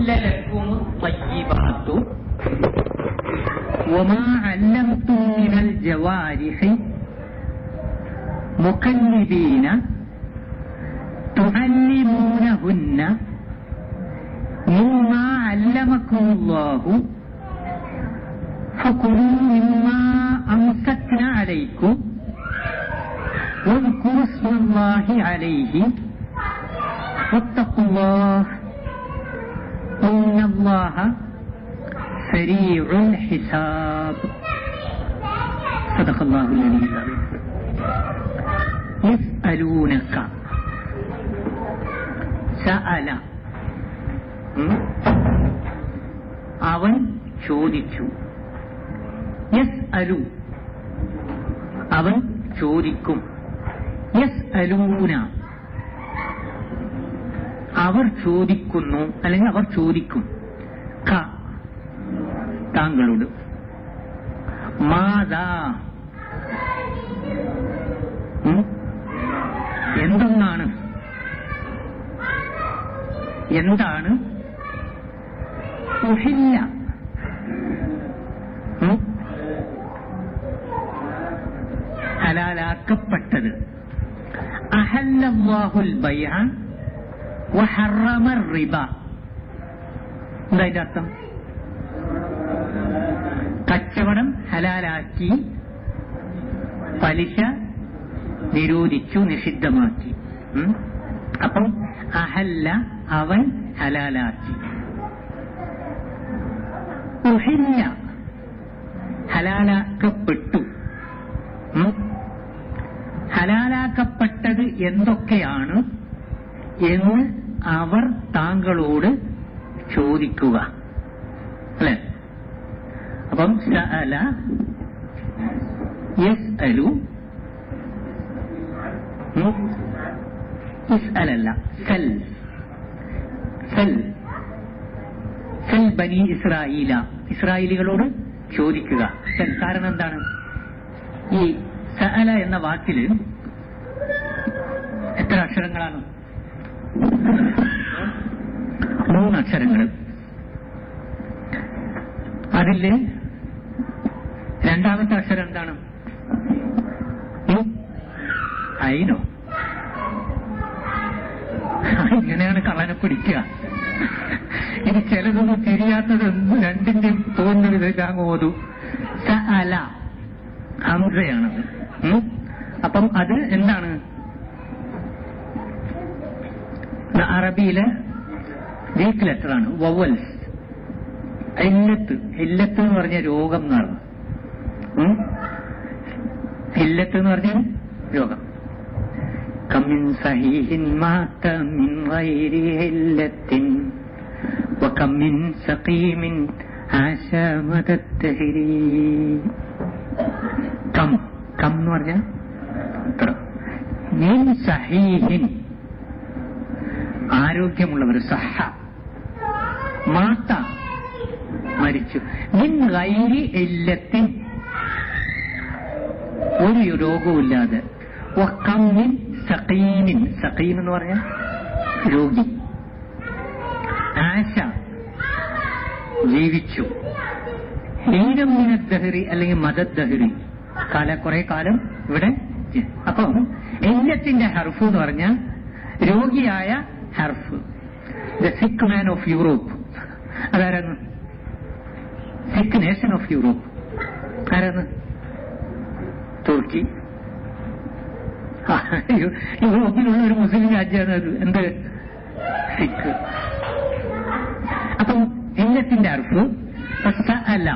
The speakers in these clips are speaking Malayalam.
أحل لكم الطيبات وما علمتم من الجوارح مكلبين تعلمونهن مما علمكم الله فكلوا مما أمسكن عليكم واذكروا اسم الله عليه واتقوا الله إن الله سريع الحساب صدق الله العلي العظيم يسألونك سأل ഉം? അവൻ ചോദിച്ചു യസ് അലു അവൻ ചോദിക്കും യസ് അലൂന അവർ ചോദിക്കുന്നു അല്ലെങ്കിൽ അവർ ചോദിക്കും ക താങ്കളോട് മാതാ ഉം? എന്തെന്നാണ് എന്താണ് ഉഹില്ല ഉം? ഹലാലാക്കപ്പെട്ടത് അഹല്ലല്ലാഹുൽ ബൈഅ വഹറമ റിബ എന്താ അതിന്റെ അർത്ഥം കച്ചവടം ഹലാലാക്കി പലിശ നിരോധിച്ചു നിഷിദ്ധമാക്കി ഉം? അപ്പം അഹല്ല അവൻ ഹലാലാക്കി ഉഹില്ല ഹലാലാക്കപ്പെട്ടു ഉം? ഹലാലാക്കപ്പെട്ടത് എന്തൊക്കെയാണ് എന്ന് അവർ താങ്കളോട് ചോദിക്കുക അല്ലെ അപ്പം സഅല യസ് അലു ഇസ്അലല്ല സൽ സൽ സൽ ബനി ഇസ്രായേല ഇസ്രായേലികളോട് ചോദിക്കുക സൽ കാരണം എന്താണ് ഈ സഅല എന്ന വാക്കില് എത്ര അക്ഷരങ്ങളാണ് മൂന്ന് അക്ഷരങ്ങൾ അതില് രണ്ടാമത്തെ അക്ഷരം എന്താണ് ഉം? അയിനോ ഇങ്ങനെയാണ് കള്ളനെ പിടിക്കുക ഇനി ചിലതൊന്നും തിരിയാത്തത് ഒന്നും രണ്ടിന്റെയും തോന്നുന്ന വിധത്തിൽ അങ്ങ് ഓതു സ അല ഹംസയാണത് ഉം? അപ്പം അത് എന്താണ് അറബിയിലെ ഗ്രീക്ക് ലെറ്ററാണ് വവൽസ് ഇല്ലത്ത് ഇല്ലത്ത് എന്ന് പറഞ്ഞ രോഗം എന്നാണ് ഉം? ഇല്ലത്ത് എന്ന് പറഞ്ഞാൽ രോഗം കമ്മിൻ സഹീഹിൻ മാത്ത മിൻ ഗൈരി ഇല്ലത്തിൻ وكم من سقيم عاش مدى الدهر كم كم എന്ന് പറഞ്ഞാൽ എത്ര മിൻ സഹീഹിൻ ആരോഗ്യമുള്ളവർ സഹ മാത്ത മരിച്ചു മിൻ ഗൈരി ഇല്ലത്തിൻ ഒരു രോഗവുമില്ലാതെ വക്കമ്മിൻ സഖീമിൻ സഖീം എന്ന് പറഞ്ഞാൽ രോഗി ആശ ജീവിച്ചു ഹീനമിന ദഹരി അല്ലെങ്കിൽ മദദ്ദഹരി കാല കുറെ കാലം ഇവിടെ ജി- അപ്പം എല്ലത്തിന്റെ ഹർഫ് എന്ന് പറഞ്ഞാൽ രോഗിയായ ഹർഫ് ദ സിക്ക് മാൻ ഓഫ് യൂറോപ്പ് അതാരാണ് സിക്ക് നേഷൻ ഓഫ് യൂറോപ്പ് ആരാണ് തുർക്കി ആ, യു- യൂറോപ്പിലുള്ള ഒരു മുസ്ലിം രാജ്യമാണ് അത് എന്ത് സിക്ക് അപ്പം ഇല്ലത്തിന്റെ അർഫ് അല്ല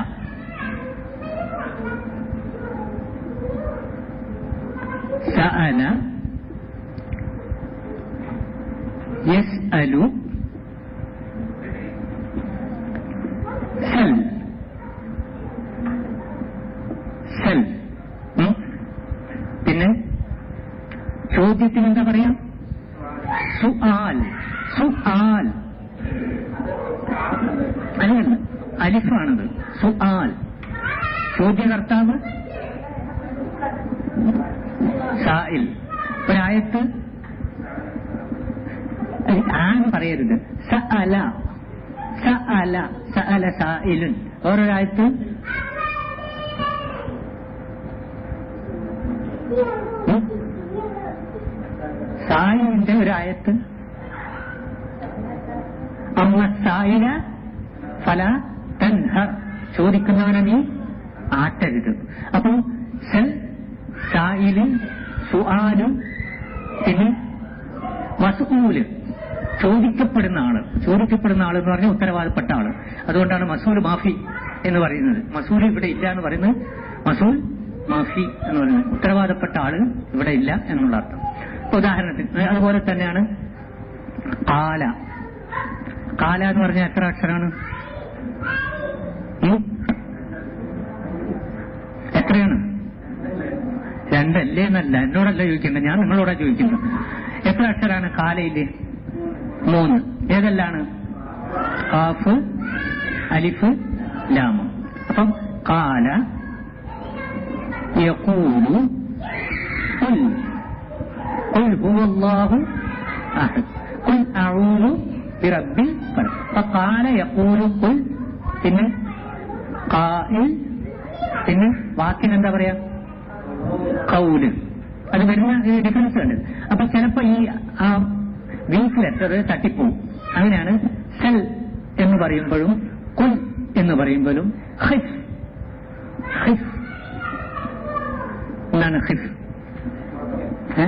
സഅല യസ്അലു സൽ സൽ ഉം? പിന്നെ ചോദ്യത്തിന് എന്താ പറയാ സുആൽ സുആൽ അങ്ങനല്ല അലിഫാണത് സുആൽ ചോദ്യകർത്താവ് സായിൽ ഒരായത്ത് ആൻ പറയരുത് സ അല സഅല സഅല സായിലുൻ ഓരോരായത്ത് ഉം? സായിലിന്റെ ഒരു ആയത്ത് അമ്മ സായില ഫല തൻഹർ ചോദിക്കുന്നവനെ നീ ആട്ടരുത് അപ്പം സൽ സായില് സുആലും പിന്നെ മസൂല് ചോദിക്കപ്പെടുന്ന ആള് ചോദിക്കപ്പെടുന്ന ആള് എന്ന് പറഞ്ഞാൽ ഉത്തരവാദപ്പെട്ട ആള് അതുകൊണ്ടാണ് മസൂൽ മാഫി എന്ന് പറയുന്നത് മസൂൽ ഇവിടെ ഇല്ല എന്ന് പറയുന്നത് മസൂൽ മാഫി എന്ന് പറയുന്നത് ഉത്തരവാദപ്പെട്ട ആള് ഇവിടെ ഇല്ല എന്നുള്ള അർത്ഥം ഇപ്പൊ ഉദാഹരണത്തിന് അതുപോലെ തന്നെയാണ് കാല കാല എന്ന് പറഞ്ഞാൽ എത്ര അക്ഷരാണ് ഉം? എത്രയാണ് രണ്ടല്ലേ എന്നല്ല എന്നോടല്ല ചോദിക്കേണ്ടത് ഞാൻ നിങ്ങളോടാ ചോദിക്കുന്നത് എത്ര അക്ഷരാണ് കാലയില് മൂന്ന് ഏതെല്ലാണ് കാഫ് അലിഫ് ലാമ് അപ്പം കാല യഖൂലു ഖുൽ ഖുൽ ഹുവല്ലാഹു അഹദ് ഖുൽ അഊദു ബിറബ്ബിൽ ഫലഖ് ഫഖാല യഖൂലു ഖുൽ പിന്നെ ഖാഇൽ പിന്നെ വാക്കിന് എന്താ പറയാ കൗല് അത് വരുന്ന ഡിഫറൻസ് ഉണ്ട് അപ്പൊ ചിലപ്പോ ഈ ആ വീക്ക് ലെറ്റർ തട്ടിപ്പോവും അങ്ങനെയാണ് സെൽ എന്ന് പറയുമ്പോഴും കുൽ എന്ന് പറയുമ്പോഴും ഹിഫ് ഹിഫ് എന്താണ് ഹിഫ് ഏ?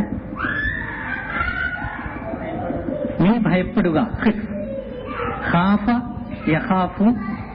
നീ ഭയപ്പെടുക ഹിഫ് ഖാഫ യഖാഫു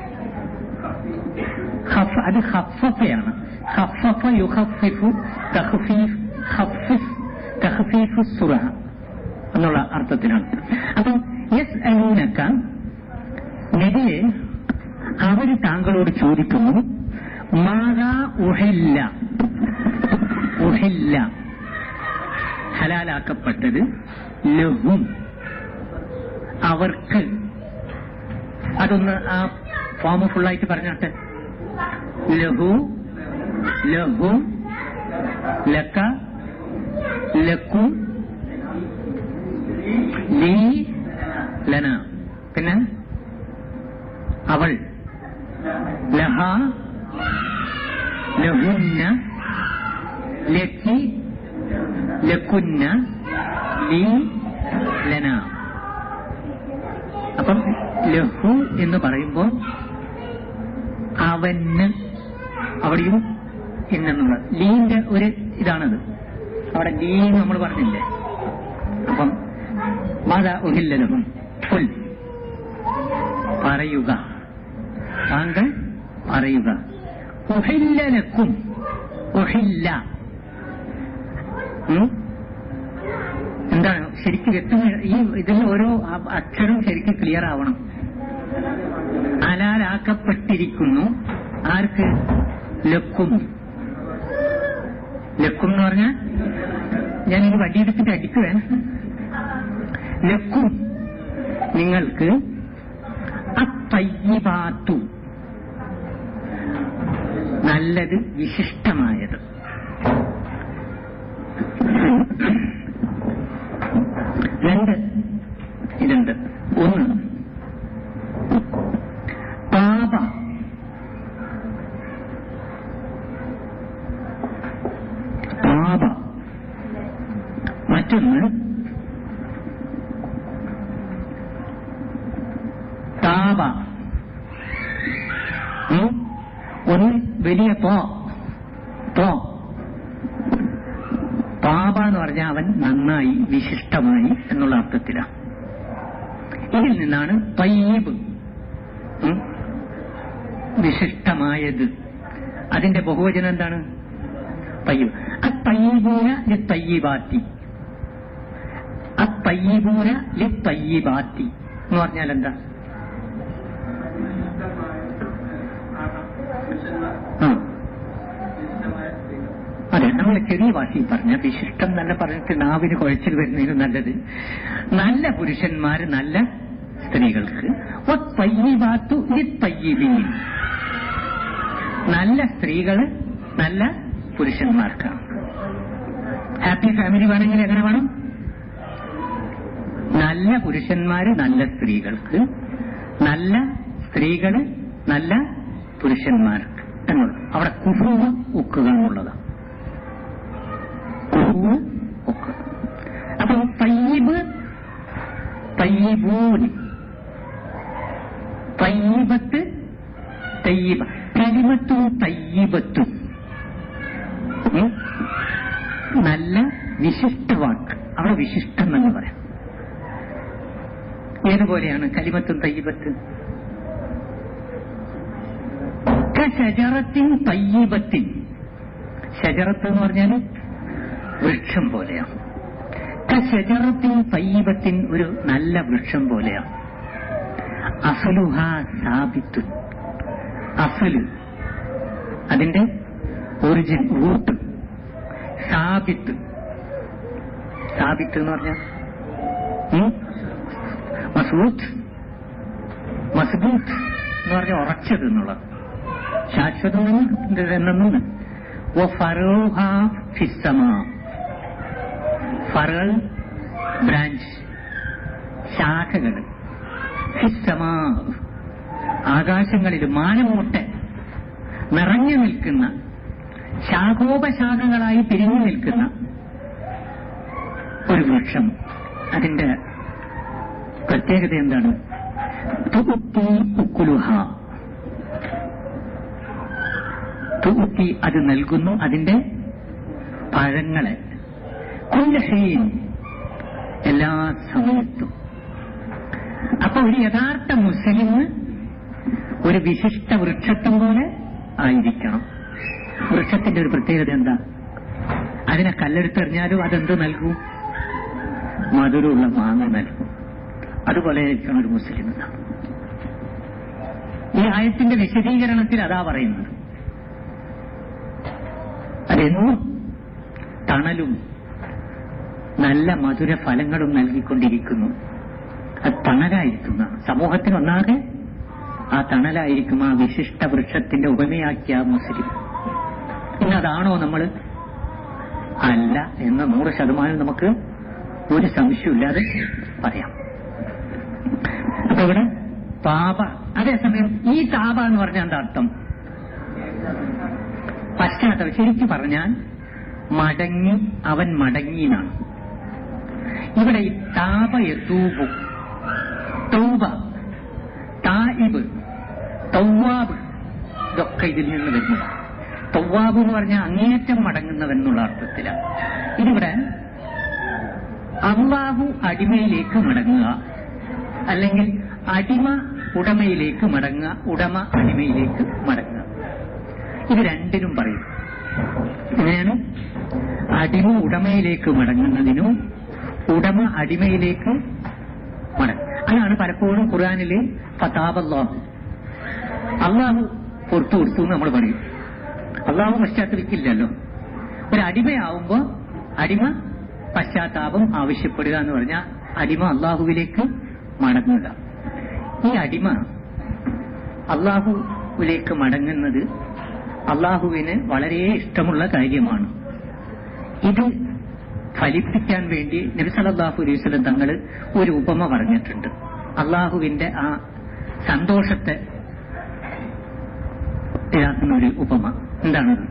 ഖഫ അത് ഖഫഫയാണ് ഖഫഫ യുഖഫിഫു തഖ്ഫീഫ് ഖഫിഫ് തഖ്ഫീഫു സുറ എന്നുള്ള അർത്ഥത്തിലാണ് അപ്പം യെസ് അലൂനക്ക നബിയെ അവർ താങ്കളോട് ചോദിക്കുന്നു മാതാ ഉഹില്ല ഉഹില്ല ഹലാലാക്കപ്പെട്ടത് ലഹും അവർക്ക് അതൊന്ന് ആ ഫോം ഫുള്ളായിട്ട് പറഞ്ഞാട്ടെ ലഹു ലഹു ലക്ക ലക്കു ലീ ലന പിന്നെ അവൾ ലഹ ലഹുന്ന ലക്കി ലക്കുന്ന ലീ ലന അപ്പം ലഹു എന്ന് പറയുമ്പോൾ അവന് അവിടെയും ഇന്നെന്നുള്ള ലീന്റെ ഒരു ഇതാണത് അവിടെ ലീ നമ്മൾ പറഞ്ഞില്ലേ അപ്പം മാതാ ഉഹില്ലലഹും ഫുൽ പറയുക താങ്കൾ പറയുക ഉഹില്ലലക്കും ഉഹില്ല ഉം? എന്താണ് ശരിക്കും വ്യക്തം ഈ ഇതിൽ ഓരോ അ- അക്ഷരവും ശരിക്കും ക്ലിയർ ആവണം ഹലാലാക്കപ്പെട്ടിരിക്കുന്നു ആർക്ക് ലക്കും ലക്കും എന്ന് പറഞ്ഞാൽ ഞാൻ ഈ വടിയെടുത്തിട്ട് അടിക്കുവേ ലക്കും നിങ്ങൾക്ക് അത്തയ്യബാത്തു നല്ലത് വിശിഷ്ടമായത് രണ്ട് ഇതുണ്ട് ഒന്ന് പാപ പാപ മറ്റൊന്ന് താപ ഉം? ഒന്ന് വലിയ തോ തോ പാപ എന്ന് പറഞ്ഞാൽ അവൻ നന്നായി വിശിഷ്ടമായി എന്നുള്ള അർത്ഥത്തിലാണ് ഇതിൽ നിന്നാണ് തയ്യബ് ഉം? വിശിഷ്ടമായത് അതിന്റെ ബഹുവചനം എന്താണ് തയ്യബ് അത്തയ്യബൂന ലി തയ്യബാത്തി അത്തയ്യബൂന ലി തയ്യബാത്തി എന്ന് പറഞ്ഞാൽ എന്താ ആ അതെ നമ്മൾ ചെറിയ ഭാഷയിൽ പറഞ്ഞ വിശിഷ്ടം നല്ല പറഞ്ഞിട്ട് നാവിന് കുഴച്ചിൽ വരുന്നതിന് നല്ലത് നല്ല പുരുഷന്മാര് നല്ല സ്ത്രീകൾക്ക് ഒത്തയ്യബാത്തു ലിത്തയ്യബീൻ നല്ല സ്ത്രീകള് നല്ല പുരുഷന്മാർക്കാണ് ഹാപ്പി ഫാമിലി വേണമെങ്കിൽ എങ്ങനെ വേണം നല്ല പുരുഷന്മാര് നല്ല സ്ത്രീകൾക്ക് നല്ല സ്ത്രീകള് നല്ല പുരുഷന്മാർക്ക് എന്നുള്ളത് അവിടെ കുഹുവ് ഉക്കുക എന്നുള്ളതാണ് കുഹുവ് ഉക്കുക അപ്പൊ തയ്യബ് തയ്യബൂൻ തയ്യബത്ത് തയ്യബ കലിമത്തും തയ്യബത്തും ഉം. നല്ല വിശിഷ്ട വാക്ക് അവിടെ വിശിഷ്ടം എന്ന് പറയാം ഏതുപോലെയാണ് കലിമത്തും തയ്യബത്ത് ഷജറത്തിൻ തയ്യബത്തിൻ ഷജറത്ത് എന്ന് പറഞ്ഞാൽ വൃക്ഷം പോലെയാണ് ഷജറത്തിൻ തയ്യബത്തിൻ ഒരു നല്ല വൃക്ഷം പോലെയാണ് അസലുഹ സാബിത്തു അസല് അതിന്റെ ഒറിജിൻ റൂട്ട് സാബിത്ത് സാബിത്ത് എന്ന് പറഞ്ഞാൽ മസൂത്ത് മസ്ബൂത്ത് എന്ന് പറഞ്ഞ ഉറച്ചത് എന്നുള്ളത് ശാശ്വതം എന്നൊന്നും ഫറൽ ബ്രാഞ്ച് ശാഖകൾ ഫിസ്സമാ ആകാശങ്ങളിൽ മാനമൂട്ടെ നിറഞ്ഞു നിൽക്കുന്ന ശാഖോപശാഖകളായി പിരിഞ്ഞു നിൽക്കുന്ന ഒരു വൃക്ഷം അതിന്റെ പ്രത്യേകത എന്താണ് തുകുത്തി ഉക്കുലുഹ തുകുത്തി അത് നൽകുന്നു അതിന്റെ പഴങ്ങളെ കുല്ലഹീൻ എല്ലാ സമയത്തും അപ്പൊ ഒരു യഥാർത്ഥ മുസ്ലിം ഒരു വിശിഷ്ട വൃക്ഷത്വം പോലെ ആയിരിക്കണം വൃക്ഷത്തിന്റെ ഒരു പ്രത്യേകത എന്താ അതിനെ കല്ലെടുത്തെറിഞ്ഞാലും അതെന്ത് നൽകും മധുരമുള്ള മാങ്ങ നൽകും അതുപോലെ ആയിരിക്കണം ഒരു മുസ്ലിം എന്നാണ് ഈ ആയത്തിന്റെ വിശദീകരണത്തിൽ അതാ പറയുന്നത് അതെന്നും തണലും നല്ല മധുര ഫലങ്ങളും നൽകിക്കൊണ്ടിരിക്കുന്നു അത് തണലായിരിക്കുന്ന സമൂഹത്തിന് ഒന്നാകെ ആ തണലായിരിക്കും ആ വിശിഷ്ട വൃക്ഷത്തിന്റെ ഉപമയാക്കിയ ആ മുസ്ലിം ഇന്നതാണോ നമ്മൾ അല്ല എന്ന് നൂറ് ശതമാനം നമുക്ക് ഒരു സംശയമില്ലാതെ പറയാം അപ്പൊ ഇവിടെ താപ അതേസമയം ഈ താപ എന്ന് പറഞ്ഞാൽ എന്താ അർത്ഥം പശ്ചാത്തലം ശരിക്കും പറഞ്ഞാൽ മടങ്ങി അവൻ മടങ്ങി എന്നാണ് ഇവിടെ ഈ താപ യതൂബു തൗബ തായിബ് തൗവാബ് ഇതൊക്കെ ഇതിൽ നിന്ന് വരുന്നു തൗവാബ് എന്ന് പറഞ്ഞാൽ അങ്ങേയറ്റം മടങ്ങുന്നവൻ എന്നുള്ള അർത്ഥത്തിലാണ് ഇതിവിടെ അള്ളാഹു അടിമയിലേക്ക് മടങ്ങുക അല്ലെങ്കിൽ അടിമ ഉടമയിലേക്ക് മടങ്ങുക ഉടമ അടിമയിലേക്ക് മടങ്ങുക ഇത് രണ്ടിനും പറയും ഇങ്ങനെയാണ് അടിമ ഉടമയിലേക്ക് മടങ്ങുന്നതിനും ഉടമ അടിമയിലേക്ക് മടങ്ങും അതാണ് പലപ്പോഴും ഖുർആാനില് ഫതാബല്ലാഹു അള്ളാഹു പുറത്തു കൊടുത്തു എന്ന് നമ്മൾ പറയും അള്ളാഹു പശ്ചാത്തലിക്കില്ലല്ലോ ഒരു അടിമയാവുമ്പോ അടിമ പശ്ചാത്താപം ആവശ്യപ്പെടുക എന്ന് പറഞ്ഞാൽ അടിമ അള്ളാഹുവിലേക്ക് മടങ്ങുക ഈ അടിമ അള്ളാഹുവിലേക്ക് മടങ്ങുന്നത് അള്ളാഹുവിന് വളരെ ഇഷ്ടമുള്ള കാര്യമാണ് ഇത് ഫലിപ്പിക്കാൻ വേണ്ടി നബിസലല്ലാഹു അലൈവലം തങ്ങൾ ഒരു ഉപമ പറഞ്ഞിട്ടുണ്ട് അള്ളാഹുവിന്റെ ആ സന്തോഷത്തെ ഇതാക്കുന്ന ഒരു ഉപമ എന്താണത്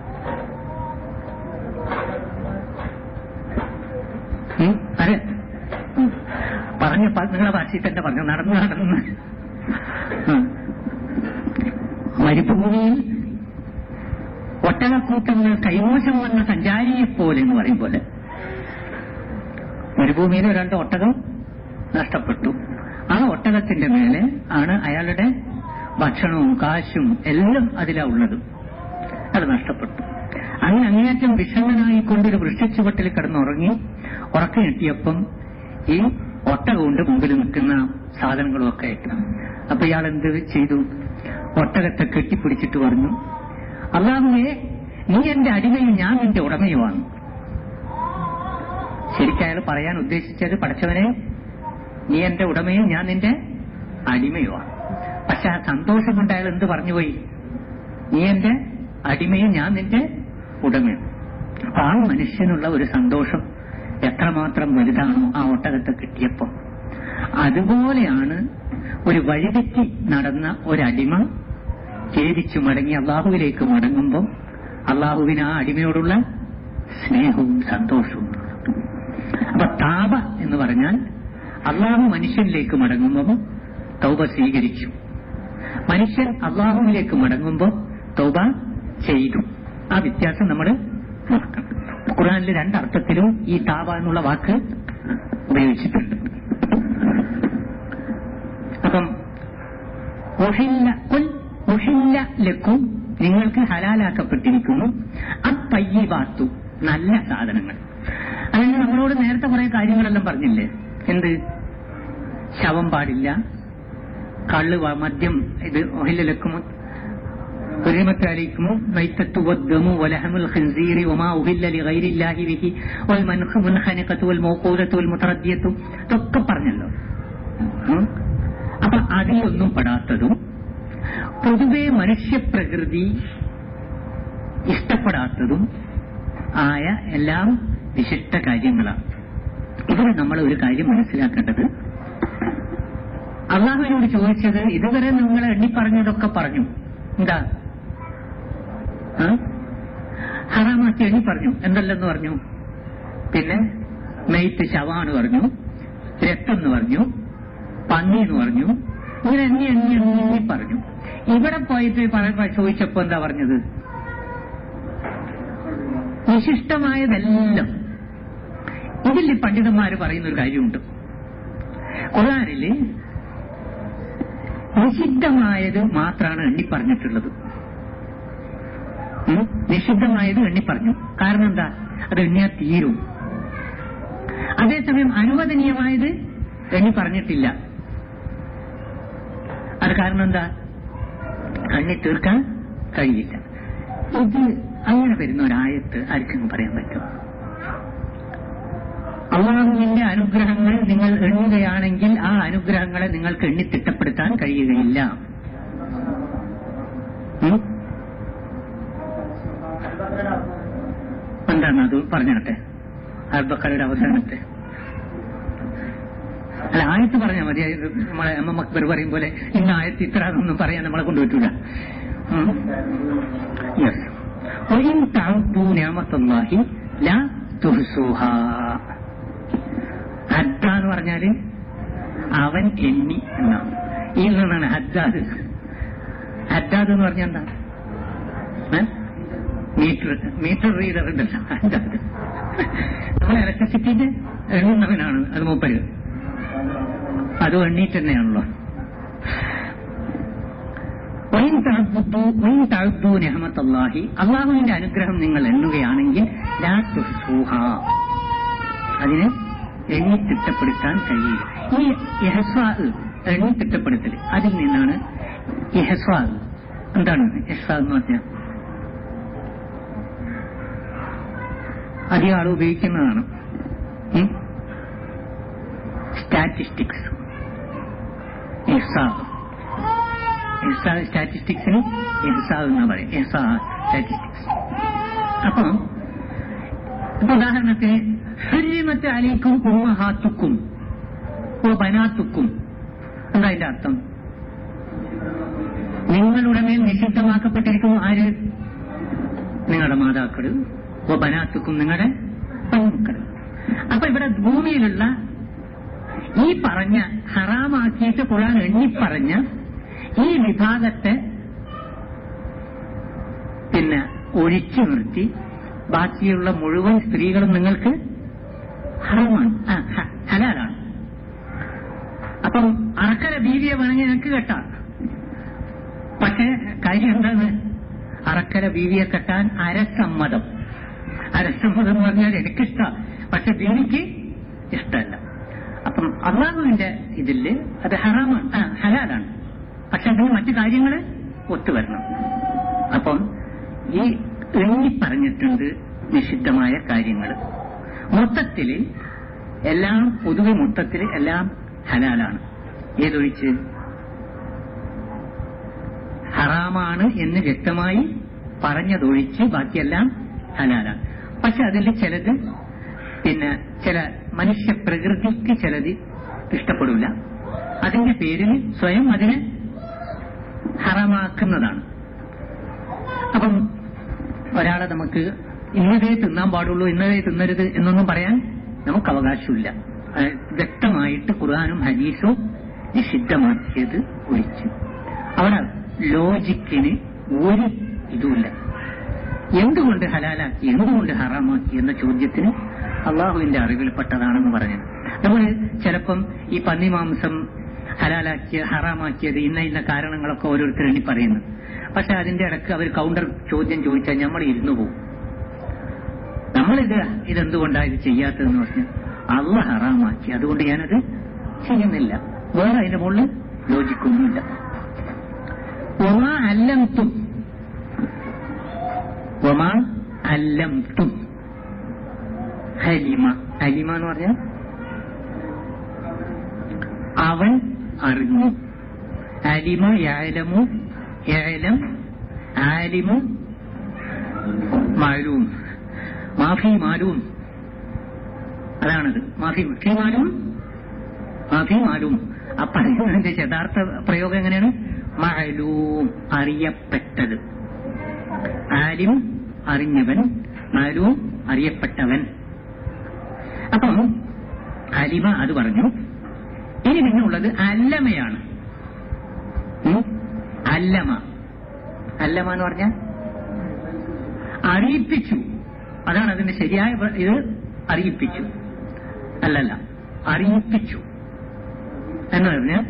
ഉം? അതെ ഉം. പറഞ്ഞ പ- നിങ്ങളെ ഭാഷയിൽ തന്നെ പറഞ്ഞു നടന്ന് നടന്ന് ഉം. മരുഭൂമിയിൽ ഒട്ടകക്കൂട്ടങ്ങൾ കൈമോശം വന്ന സഞ്ചാരിയെ പോലെ എന്ന് പറയും പോലെ മരുഭൂമിയിൽ ഒരാളുടെ ഒട്ടകം നഷ്ടപ്പെട്ടു ആ ഒട്ടകത്തിന്റെ മേലെ ആണ് അയാളുടെ ഭക്ഷണവും കാശും എല്ലാം അതിലാ ഉള്ളത് അത് നഷ്ടപ്പെട്ടു അങ്ങനെ അങ്ങേയറ്റം വിഷണ്ണനായിക്കൊണ്ടൊരു വൃക്ഷച്ചുവട്ടിൽ കിടന്നുറങ്ങി ഉറക്കം കിട്ടിയപ്പം ഈ ഒട്ടകമുണ്ട് മുമ്പിൽ നിൽക്കുന്ന സാധനങ്ങളും ഒക്കെ ആയിട്ട് അപ്പൊ ഇയാൾ എന്ത് ചെയ്തു ഒട്ടകത്തെ കെട്ടിപ്പിടിച്ചിട്ട് പറഞ്ഞു അള്ളാഹുവേ നീ എന്റെ അടിമയും ഞാൻ നിന്റെ ഉടമയുമാണ് ശരിക്കും അയാൾ പറയാൻ ഉദ്ദേശിച്ചത് പഠിച്ചവനെ നീ എന്റെ ഉടമയും ഞാൻ നിന്റെ അടിമയുമാണ് പക്ഷെ ആ സന്തോഷം കൊണ്ട് അയാൾ എന്ത് പറഞ്ഞുപോയി നീ എന്റെ അടിമയും ഞാൻ നിന്റെ ഉടമയും അപ്പൊ ആ മനുഷ്യനുള്ള ഒരു സന്തോഷം എത്രമാത്രം വലുതാണോ ആ ഒട്ടകത്തെ കിട്ടിയപ്പോ അതുപോലെയാണ് ഒരു വഴിതെറ്റി നടന്ന ഒരടിമ ഛേദിച്ചു മടങ്ങി അള്ളാഹുവിലേക്ക് മടങ്ങുമ്പോൾ അള്ളാഹുവിന് ആ അടിമയോടുള്ള സ്നേഹവും സന്തോഷവും അപ്പൊ താപ എന്ന് പറഞ്ഞാൽ അള്ളാഹു മനുഷ്യനിലേക്ക് മടങ്ങുമ്പോൾ തൗബ സ്വീകരിച്ചു മനുഷ്യൻ അള്ളാഹുവിലേക്ക് മടങ്ങുമ്പോൾ തൗബ ചെയ്തു ആ വ്യത്യാസം നമ്മൾ നോക്കണം ഖുറാനിൽ രണ്ടർത്ഥത്തിലും ഈ താപ എന്നുള്ള വാക്ക് ഉപയോഗിച്ചിട്ടുണ്ട് അപ്പം ഉഹില്ല കുൽ ഉഹില്ല ലക്കും നിങ്ങൾക്ക് ഹലാലാക്കപ്പെട്ടിരിക്കുന്നു അത്തയ്യബാത്തു നല്ല സാധനങ്ങൾ അതായത് നമ്മളോട് നേരത്തെ കുറെ കാര്യങ്ങളെല്ലാം പറഞ്ഞില്ലേ എന്ത് ശവം പാടില്ല കള്ള് വ- മദ്യം ഇത് ഒഹില്ലലക്കും حرمت عليكم ميتة والدم ولحم الخنزير وما أهل لغير الله به والمنخنقة والموقوذة والمتردية ഇതൊക്കെ പറഞ്ഞല്ലോ ഉം. അപ്പൊ അതിലൊന്നും പെടാത്തതും പൊതുവെ മനുഷ്യപ്രകൃതി ഇഷ്ടപ്പെടാത്തതും ആയ എല്ലാം വിശിഷ്ട കാര്യങ്ങളാണ് ഇവിടെ നമ്മൾ ഒരു കാര്യം മനസ്സിലാക്കേണ്ടത് അള്ളാഹുവിനോട് ചോദിച്ചത് ഇതുവരെ നിങ്ങൾ എണ്ണി പറഞ്ഞതൊക്കെ പറഞ്ഞു എന്താ ആ? ഹറാമാക്കി എണ്ണി പറഞ്ഞു എന്തല്ലെന്ന് പറഞ്ഞു പിന്നെ മെയ്ത്ത് ശവാണ് പറഞ്ഞു രക്തം എന്ന് പറഞ്ഞു പന്നി എന്ന് പറഞ്ഞു ഇങ്ങനെ എണ്ണി എണ്ണി എണ്ണി പറഞ്ഞു ഇവിടെ പോയിട്ട് പ- ചോദിച്ചപ്പോ എന്താ പറഞ്ഞത് വിശിഷ്ടമായതെല്ലാം ഇതിൽ ഈ പണ്ഡിതന്മാർ പറയുന്ന ഒരു കാര്യമുണ്ട് ഖുർആനില് നിഷിദ്ധമായത് മാത്രമാണ് എണ്ണി പറഞ്ഞിട്ടുള്ളത് ഉം? നിഷിദ്ധമായത് എണ്ണി പറഞ്ഞു കാരണം എന്താ അത് എണ്ണിയാ തീരും അതേസമയം അനുവദനീയമായത് എണ്ണി പറഞ്ഞിട്ടില്ല അത് കാരണം എന്താ എണ്ണി തീർക്കാൻ കഴിയില്ല ഇത് അങ്ങനെ വരുന്ന ഒരായത്ത് ആർക്കും പറയാൻ പറ്റും അള്ളാഹുവിന്റെ അനുഗ്രഹങ്ങൾ നിങ്ങൾ എണ്ണുകയാണെങ്കിൽ ആ അനുഗ്രഹങ്ങളെ നിങ്ങൾക്ക് എണ്ണി തിട്ടപ്പെടുത്താൻ കഴിയുകയില്ല ഉം? എന്താണ് അത് പറഞ്ഞിട്ടെ അർബക്കറുടെ അവസാനത്തെ അല്ല ആയത്ത് പറഞ്ഞാൽ മതി അത് നമ്മളെ എം എം അക്ബർ പറയും പോലെ ഇന്ന് ആയത്ത് ഇത്ര അതൊന്നും പറയാൻ നമ്മളെ കൊണ്ടുപറ്റൂല യെസ് وإن تعدوا نعمة الله لا تحصوها ഹദ്ദ എന്ന് പറഞ്ഞാല് അവൻ എണ്ണി എന്നാണ് ഈ നിന്നാണ് ഹദ്ദാദ് ഹദ്ദാദ് എന്ന് പറഞ്ഞാൽ എന്താ ഏ? മീറ്റർ മീറ്റർ റീഡർ ഉണ്ടല്ലോ ഹദ്ദാദ് നമ്മൾ ഇലക്ട്രിസിറ്റിന്റെ എണ്ണുന്നവനാണ് അത് മൂപ്പര് അത് എണ്ണീറ്റ് തന്നെയാണല്ലോ വൈൻ തഅബ്ദു വൈൻ തഅബ്ദു നിഅമത്തല്ലാഹി അള്ളാഹുവിന്റെ അനുഗ്രഹം നിങ്ങൾ എണ്ണുകയാണെങ്കിൽ ലാ തുഹ്സൂഹ അതിനെ എണ്ണി തിട്ടപ്പെടുത്താൻ കഴിയില്ല ഈ ഇഹ്സാ എണ്ണി തിട്ടപ്പെടുത്തൽ അതിൽ നിന്നാണ് ഇഹ്സാ എന്താണ് ഇഹ്സാ എന്ന് പറഞ്ഞാൽ അധികം ആൾ ഉപയോഗിക്കുന്നതാണ് സ്റ്റാറ്റിസ്റ്റിക്സ് ഇഹ്സാ ഇഹ്സാ സ്റ്റാറ്റിസ്റ്റിക്സിന് ഇഹ്സാ എന്ന് പറയും ഇഹ്സാ സ്റ്റാറ്റിസ്റ്റിക്സ് അപ്പം ഇപ്പൊ ഉദാഹരണത്തിന് ഹരിമത്ത് അലൈക്കും ഉമ്മഹാത്തുക്കും ഓ ബനാത്തുക്കും എന്താ അതിന്റെ അർത്ഥം നിങ്ങളുടെ മേൽ നിഷിദ്ധമാക്കപ്പെട്ടിരിക്കുന്നു ആര് നിങ്ങളുടെ മാതാക്കള് ഓ ബനാത്തുക്കും നിങ്ങളുടെ പെൺമക്കൾ അപ്പൊ ഇവിടെ ഭൂമിയിലുള്ള ഈ പറഞ്ഞ ഹറാമാക്കിയിട്ട് ഖുർആൻ എണ്ണിപ്പറഞ്ഞ ഈ വിഭാഗത്തെ പിന്നെ ഒഴിച്ചു നിർത്തി ബാക്കിയുള്ള മുഴുവൻ സ്ത്രീകളും നിങ്ങൾക്ക് ഹറമാണ് ആ, ഹ- ഹലാലാണ് അപ്പം അറക്കര ബീവിയെ വേണമെങ്കിൽ എനിക്ക് കെട്ടാം പക്ഷേ കാര്യം എന്താണ് അറക്കര ബീവിയെ കെട്ടാൻ അരസമ്മതം അരസമ്മതം എന്ന് പറഞ്ഞാൽ എനിക്കിഷ്ടം പക്ഷെ ബീവിക്ക് ഇഷ്ടമല്ല അപ്പം അള്ളാഹുവിന്റെ ഇതില് അത് ഹറാമാണ് ആ, ഹലാലാണ് പക്ഷെ അതിന് മറ്റു കാര്യങ്ങൾ ഒത്തുവരണം അപ്പം ഈ എണ്ണി പറഞ്ഞിട്ടുണ്ട് നിഷിദ്ധമായ കാര്യങ്ങൾ മൊത്തത്തില് എല്ലാം പൊതുവെ മൊത്തത്തിൽ എല്ലാം ഹലാലാണ് ഏതൊഴിച്ച് ഹറാമാണ് എന്ന് വ്യക്തമായി പറഞ്ഞതൊഴിച്ച് ബാക്കിയെല്ലാം ഹലാലാണ് പക്ഷെ അതിൽ ചിലത് പിന്നെ ചില മനുഷ്യ പ്രകൃതിക്ക് ചിലത് ഇഷ്ടപ്പെടില്ല അതിന്റെ പേരിൽ സ്വയം അതിനെ ഹറമാക്കുന്നതാണ് അപ്പം ഒരാളെ നമുക്ക് ഇന്നതേ തിന്നാൻ പാടുള്ളൂ ഇന്നതേ തിന്നരുത് എന്നൊന്നും പറയാൻ നമുക്ക് അവകാശമില്ല അത് വ്യക്തമായിട്ട് ഖുർആാനും ഹദീസും നിഷിദ്ധമാക്കിയത് ഒഴിച്ച് അവിടെ ലോജിക്കിന് ഒരു ഇതുമില്ല എന്തുകൊണ്ട് ഹലാലാക്കി എന്തുകൊണ്ട് ഹറാമാക്കി എന്ന ചോദ്യത്തിന് അള്ളാഹുവിന്റെ അറിവിൽപ്പെട്ടതാണെന്ന് പറഞ്ഞു നമ്മൾ ചിലപ്പം ഈ പന്നിമാംസം ഹലാലാക്കിയ ഹറാമാക്കിയത് ഇന്ന ഇന്ന കാരണങ്ങളൊക്കെ ഓരോരുത്തർ എണ്ണി പറയുന്നു പക്ഷെ അതിന്റെ ഇടക്ക് അവർ കൗണ്ടർ ചോദ്യം ചോദിച്ചാൽ നമ്മൾ ഇരുന്നു പോകും നമ്മളിത് ഇതെന്തുകൊണ്ടാണ് ഇത് ചെയ്യാത്തതെന്ന് പറഞ്ഞാൽ അള്ള ഹറാമാക്കി അതുകൊണ്ട് ഞാനത് ചെയ്യുന്നില്ല വേറെ അതിന്റെ മുകളിൽ യോജിക്കൊന്നുമില്ല ഒമാ അല്ലം തും ഒമാ അല്ലം തും ഹലിമ ഹലിമ എന്ന് പറഞ്ഞാൽ അവൻ അറിഞ്ഞു അലിമ യാലമു യാലം ആലിമു മാലൂം മാഫി മാലൂം അതാണത് മാഫി ഫി മാലൂം മാഫി മാലൂം അപ്പൊ അതിന്റെ യഥാർത്ഥ പ്രയോഗം എങ്ങനെയാണ് മാലൂം അറിയപ്പെട്ടത് ആലിം അറിഞ്ഞവൻ മാലൂം അറിയപ്പെട്ടവൻ അപ്പം അലിമ അത് പറഞ്ഞു ഇനി പിന്നെ ഉള്ളത് അല്ലമയാണ് ഉം? അല്ലമ അല്ലമ എന്ന് പറഞ്ഞാൽ അറിയിപ്പിച്ചു അതാണ് അതിന്റെ ശരിയായ പ്ര- ഇത് അറിയിപ്പിച്ചു അല്ലല്ല അറിയിപ്പിച്ചു എന്ന് പറഞ്ഞാൽ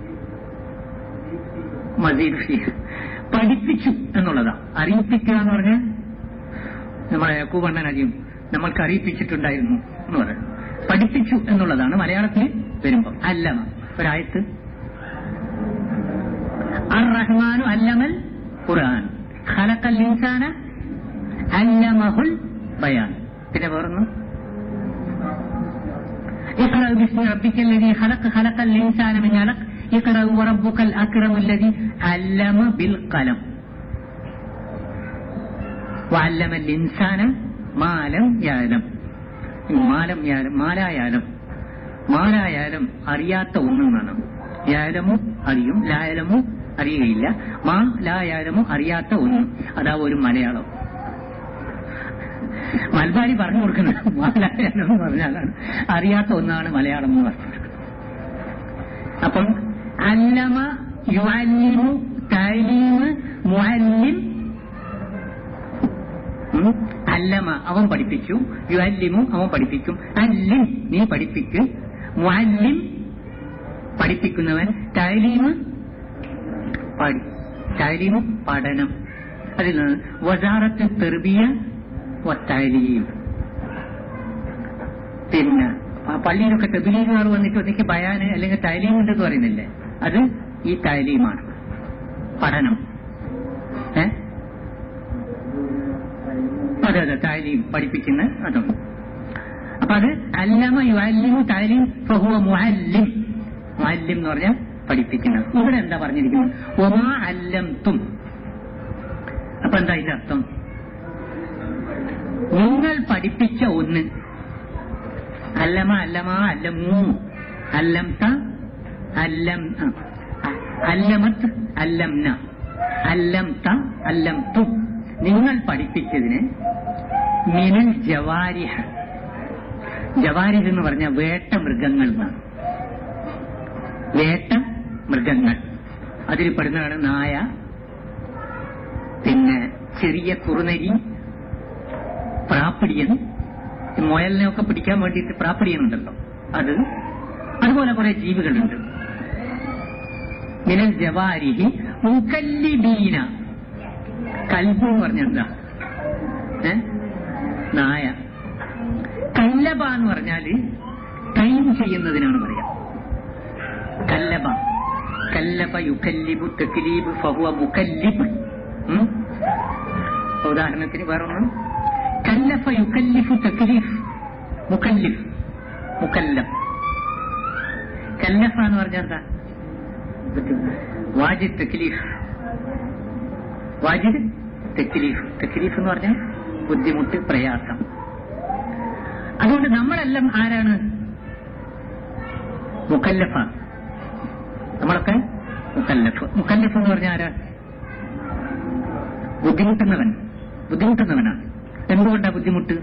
മസീദ് ഫീ. പഠിപ്പിച്ചു എന്നുള്ളതാ അറിയിപ്പിക്കുക എന്ന് പറഞ്ഞാൽ നമ്മളെ യക്കൂബണ്ണനജിയും നമ്മൾക്ക് അറിയിപ്പിച്ചിട്ടുണ്ടായിരുന്നു എന്ന് പറയും പഠിപ്പിച്ചു എന്നുള്ളതാണ് മലയാളത്തിൽ വരുമ്പം അല്ലമ ഒരായത്ത് അർ റഹ്മാനു അല്ലമൽ ഖുർആൻ ഖലഖൽ ഇൻസാന അല്ലമഹുൽ ബയാൻ പിന്നെ വേറൊന്നും اقرأ باسم ربك الذي خلق خلق الإنسان من علق اقرأ وربك الأكرم الذي علم بالقلم وعلم الإنسان ما لم يعلم മാലം യാലം മാലായാലം മാലായാലം അറിയാത്ത ഒന്നെന്നാണ് യാലമു അറിയും ലായാലമു അറിയുകയില്ല മാ ലായാലമു അറിയാത്ത ഒന്ന് അതാ ഒരു മലയാളം മൽബാരി പറഞ്ഞു കൊടുക്കുന്നത് മാലായാലം എന്ന് പറഞ്ഞാലാണ് അറിയാത്ത ഒന്നാണ് മലയാളം എന്ന് പറഞ്ഞത് അപ്പം അല്ലമ യുഅല്ലിമു തഅലീമ് മുഅല്ലിം ഉം. അല്ലമ അവൻ പഠിപ്പിച്ചു യുഅല്ലിമു അവൻ പഠിപ്പിക്കും അല്ലിം നീ പഠിപ്പിക്ക് മുഅല്ലിം പഠിപ്പിക്കുന്നവൻ തഅലീമ് പഠി തഅലീമ് പഠനം അതിൽ നിന്ന് വസാറത്ത് തെർബിയ വത്തലീം പിന്നെ ആ പള്ളിയിലൊക്കെ തെബിലീഗുകാർ വന്നിട്ട് ഒന്നിക്ക് ബയാന് അല്ലെങ്കിൽ തൈലീം ഉണ്ടെന്ന് പറയുന്നില്ലേ അത് ഈ തൈലീമാണ് പഠനം ഏ അതെ അതെ താലീം പഠിപ്പിക്കുന്ന അതും അപ്പൊ അത് അല്ലമ യുഅല്ലിമു താലീം ഫഹുവ മുഅല്ലിം മുഅല്ലിം എന്ന് പറഞ്ഞാൽ പഠിപ്പിക്കുന്നത് ഇവിടെ എന്താ പറഞ്ഞിരിക്കുന്നത് ഒമാ അല്ലം തും അപ്പൊ എന്താ ഇതിന്റെ അർത്ഥം നിങ്ങൾ പഠിപ്പിച്ച ഒന്ന് അല്ലമ അല്ലമ അല്ലമൂ അല്ലംത അല്ലം ആ, അല്ലമത്ത് അല്ലംന അല്ലംത അല്ലംതു നിങ്ങൾ പഠിപ്പിച്ചതിന് മിനൽ ജവാരിഹ ജവാരിഹ് എന്ന് പറഞ്ഞ വേട്ട മൃഗങ്ങൾ എന്നാണ് വേട്ട മൃഗങ്ങൾ അതിൽ പെടുന്നതാണ് നായ പിന്നെ ചെറിയ കുറുനരി പ്രാപ്പിടിയൻ ഈ മുയലിനെയൊക്കെ പിടിക്കാൻ വേണ്ടിയിട്ട് പ്രാപ്പിടിയൻ ഉണ്ടല്ലോ അത് അതുപോലെ കുറെ ജീവികളുണ്ട് മിനൽ ജവാരിഹി മുക്കല്ലിബീന കൽബ് എന്ന് പറഞ്ഞ എന്താ ഏ നായ കല്ലബ എന്ന് പറഞ്ഞാല് ടൈം ചെയ്യുന്നതിനാണ് പറയാം കല്ലബ കല്ലബ യുക്കല്ലിബു തെക്കിലീബ് ഫഹുവ മുക്കല്ലിബ് ഉം? ഉദാഹരണത്തിന് വേറൊന്നും കല്ലഫ യുക്കല്ലിഫു തക്ലീഫ് മുക്കല്ലിഫ് മുക്കല്ലം കല്ലഫ എന്ന് പറഞ്ഞാൽ എന്താ വാജിദ് തക്ലീഫ് വാജിദ് തക്ലീഫ് തക്ലീഫ് എന്ന് പറഞ്ഞാൽ ബുദ്ധിമുട്ട് പ്രയാസം അതുകൊണ്ട് നമ്മളെല്ലാം ആരാണ് മുക്കല്ലഫ നമ്മളൊക്കെ മുക്കല്ലഫ് മുക്കല്ലഫ് എന്ന് പറഞ്ഞാൽ ആരാ ബുദ്ധിമുട്ടുന്നവൻ ബുദ്ധിമുട്ടുന്നവനാണ് എന്തുകൊണ്ടാ ബുദ്ധിമുട്ട്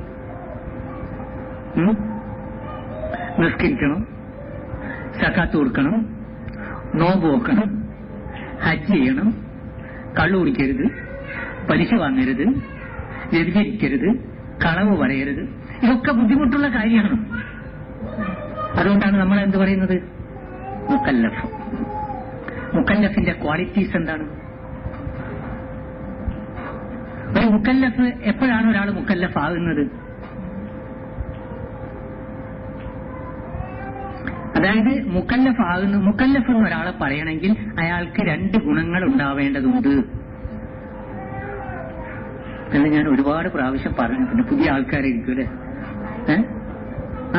ഉം? നിസ്കരിക്കണം സക്കാത്ത് കൊടുക്കണം നോമ്പ് വെക്കണം ഹജ്ജ് ചെയ്യണം കള്ളു കുടിക്കരുത് പലിശ വാങ്ങരുത് വ്യഭിചരിക്കരുത് കളവ് പറയരുത് ഇതൊക്കെ ബുദ്ധിമുട്ടുള്ള കാര്യമാണ് അതുകൊണ്ടാണ് നമ്മൾ എന്ത് പറയുന്നത് മുക്കല്ലഫ് മുക്കല്ലഫിന്റെ ക്വാളിറ്റീസ് എന്താണ് ഒരു മുക്കല്ലഫ് എപ്പോഴാണ് ഒരാൾ മുക്കല്ലഫ് ആകുന്നത് അതായത് മുക്കല്ലഫ് ആകുന്നു മുക്കല്ലഫ് എന്ന് ഒരാളെ പറയണമെങ്കിൽ അയാൾക്ക് രണ്ട് ഗുണങ്ങൾ ഉണ്ടാവേണ്ടതുണ്ട് എന്ന് ഞാൻ ഒരുപാട് പ്രാവശ്യം പറഞ്ഞു പിന്നെ പുതിയ ആൾക്കാരായിരിക്കും അല്ലേ ഏ? ആ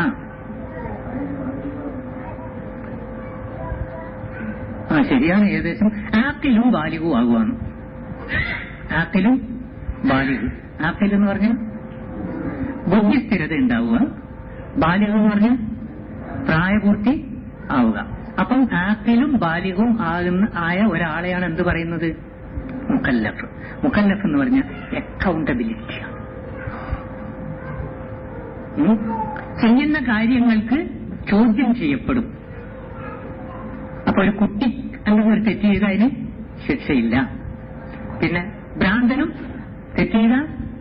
ആ ശരിയാണ് ഏകദേശം ആക്കിലും ബാലികവും ആകുവാണ് ആക്കിലും ബാലിക് ആക്കിൽ എന്ന് പറഞ്ഞാൽ ബുദ്ധിസ്ഥിരത ഉണ്ടാവുക ബാലികം എന്ന് പറഞ്ഞാൽ പ്രായപൂർത്തി ആവുക അപ്പം ആക്കിലും ബാലികവും ആകുന്ന ആയ ഒരാളെയാണ് എന്ത് പറയുന്നത് മുക്കല്ലഫ് മുക്കല്ലഫ് എന്ന് പറഞ്ഞാൽ അക്കൗണ്ടബിലിറ്റിയാണ് ഉം? ചെയ്യുന്ന കാര്യങ്ങൾക്ക് ചോദ്യം ചെയ്യപ്പെടും അപ്പൊ ഒരു കുട്ടി അല്ലെങ്കിൽ ഒരു തെറ്റ് ചെയ്ത അതിന് ശിക്ഷയില്ല പിന്നെ ഭ്രാന്തനും തെറ്റ് ചെയ്ത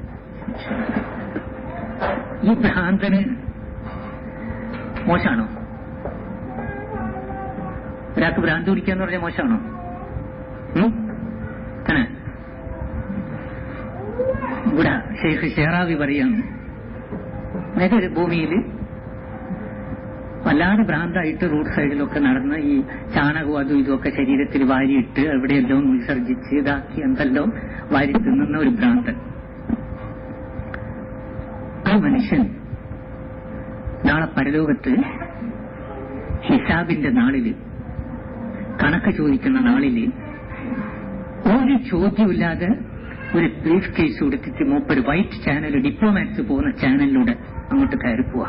ഈ ഭ്രാന്തന് മോശാണോ ഒരാൾക്ക് ഭ്രാന്ത് പിടിക്കാന്ന് പറഞ്ഞാൽ മോശമാണോ ഉം? തന്നെ ഇവിടെ ഷെയ്ഖ് ഷേറാവി പറയാണ് അതായത് ഒരു ഭൂമിയിൽ വല്ലാതെ ഭ്രാന്തായിട്ട് റോഡ് സൈഡിലൊക്കെ നടന്ന് ഈ ചാണകവും അതും ഇതുമൊക്കെ ശരീരത്തിൽ വാരിയിട്ട് എവിടെയെല്ലാം വിസർജിച്ച് ഇതാക്കി എന്തെല്ലാം വാരി തിന്നുന്ന ഒരു ഭ്രാന്തൻ ആ മനുഷ്യൻ നാളെ പരലോകത്ത് ഹിസാബിന്റെ നാളില് കണക്ക് ചോദിക്കുന്ന നാളില് ഒരു ചോദ്യമില്ലാതെ ഒരു ബ്രീഫ് കേസ് കൊടുത്തിട്ട് മൂപ്പര് വൈറ്റ് ചാനൽ ഡിപ്ലോമാറ്റ്സ് പോകുന്ന ചാനലിലൂടെ അങ്ങോട്ട് കയറി പോവാ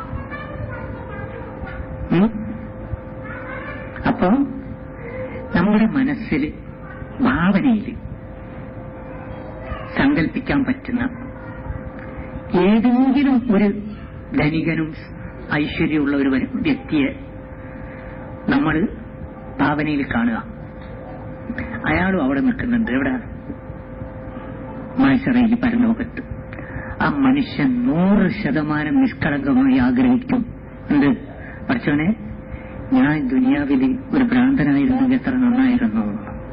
ഉം? അപ്പോ നമ്മുടെ മനസ്സിൽ ഭാവനയിൽ സങ്കല്പിക്കാൻ പറ്റുന്ന ഏതെങ്കിലും ഒരു ധനികനും ഐശ്വര്യമുള്ള ഒരു വര- വ്യക്തിയെ നമ്മൾ ഭാവനയിൽ കാണുക അയാളും അവിടെ നിൽക്കുന്നുണ്ട് എവിടെ മനുഷ്യറയിൽ പരലോകത്ത് ആ മനുഷ്യൻ നൂറ് ശതമാനം നിഷ്കളങ്കമായി ആഗ്രഹിക്കും എന്ത് പഠിച്ചോനെ ഞാൻ ദുനിയാവിൽ ഒരു ഭ്രാന്തനായിരുന്നെങ്കിൽ എത്ര നന്നായിരുന്നു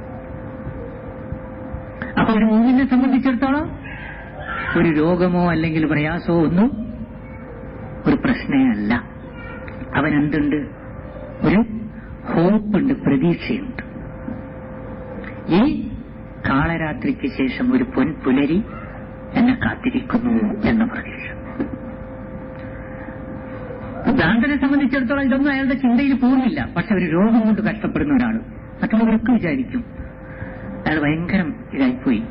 അപ്പൊ ഒരു മൂവിനെ സംബന്ധിച്ചിടത്തോളം ഒരു രോഗമോ അല്ലെങ്കിൽ പ്രയാസമോ ഒന്നും ഒരു പ്രശ്നമേ അല്ല അവൻ എന്തുണ്ട് ഒരു ഹോപ്പുണ്ട് പ്രതീക്ഷയുണ്ട് ഈ കാളരാത്രിക്ക് ശേഷം ഒരു പൊൻപുലരി എന്നെ കാത്തിരിക്കുന്നു എന്ന പ്രതീക്ഷ ഭ്രാന്തനെ സംബന്ധിച്ചിടത്തോളം ഇതൊന്നും അയാളുടെ ചിന്തയിൽ പോകുന്നില്ല പക്ഷെ ഒരു രോഗം കൊണ്ട് കഷ്ടപ്പെടുന്ന ഒരാൾ മറ്റുള്ളവരൊക്കെ വിചാരിക്കും അയാൾ ഭയങ്കരം ഇതായിപ്പോയി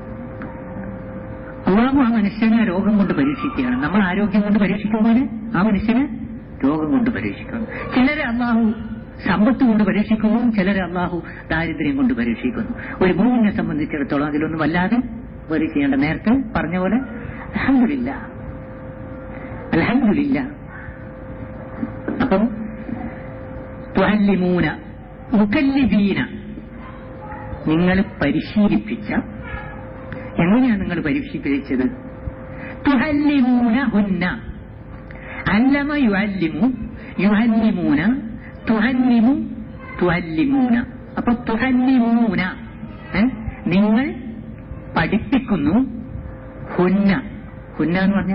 അള്ളാഹു ആ മനുഷ്യനെ രോഗം കൊണ്ട് പരീക്ഷിക്കുകയാണ് നമ്മൾ ആരോഗ്യം കൊണ്ട് പരീക്ഷിക്കുമ്പോൾ ആ മനുഷ്യനെ രോഗം കൊണ്ട് പരീക്ഷിക്കുന്നു ചിലരെ അള്ളാഹു സമ്പത്ത് കൊണ്ട് പരീക്ഷിക്കുന്നു ചിലരെ അള്ളാഹു ദാരിദ്ര്യം കൊണ്ട് പരീക്ഷിക്കുന്നു ഒരു ഭൂമിനെ സംബന്ധിച്ചിടത്തോളം അതിലൊന്നും വല്ലാതെ പരീക്ഷിക്കേണ്ട നേരത്തെ പറഞ്ഞ പോലെ അലഹമില്ല അലഹമില്ല അപ്പം തുഹല്ലിമൂന മുക്കല്ലിബീന നിങ്ങൾ പരിശീലിപ്പിച്ച എങ്ങനെയാണ് നിങ്ങൾ പരിശീലിപ്പിച്ചത് തുഹല്ലിമൂന ഹുന്ന അല്ലമ യുഅല്ലിമു യുഹല്ലിമൂന തുഹല്ലിമു തുഹല്ലിമൂന അപ്പൊ തുഹല്ലിമൂന ഏ? നിങ്ങൾ പഠിപ്പിക്കുന്നു ഹുന്ന ഹുന്ന എന്ന് പറഞ്ഞ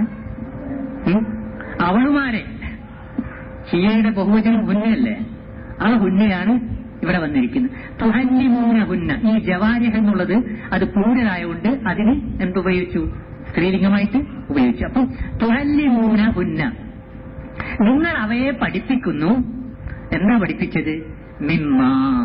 അവളുമാരെ ഷിയയുടെ ബഹുവചനം ഹുന്നയല്ലേ ആ ഹുന്നയാണ് ഇവിടെ വന്നിരിക്കുന്നത് തുഹല്ലിമൂന ഹുന്ന ഈ ജവാരിഹ് എന്നുള്ളത് അത് പ്ലൂരലായതുകൊണ്ട് അതിന് എന്തുപയോഗിച്ചു സ്ത്രീലിംഗമായിട്ട് ഉപയോഗിച്ചു അപ്പം തുഹല്ലിമൂന ഹുന്ന നിങ്ങൾ അവയെ പഠിപ്പിക്കുന്നു എന്താ പഠിപ്പിച്ചത് മിമ്മ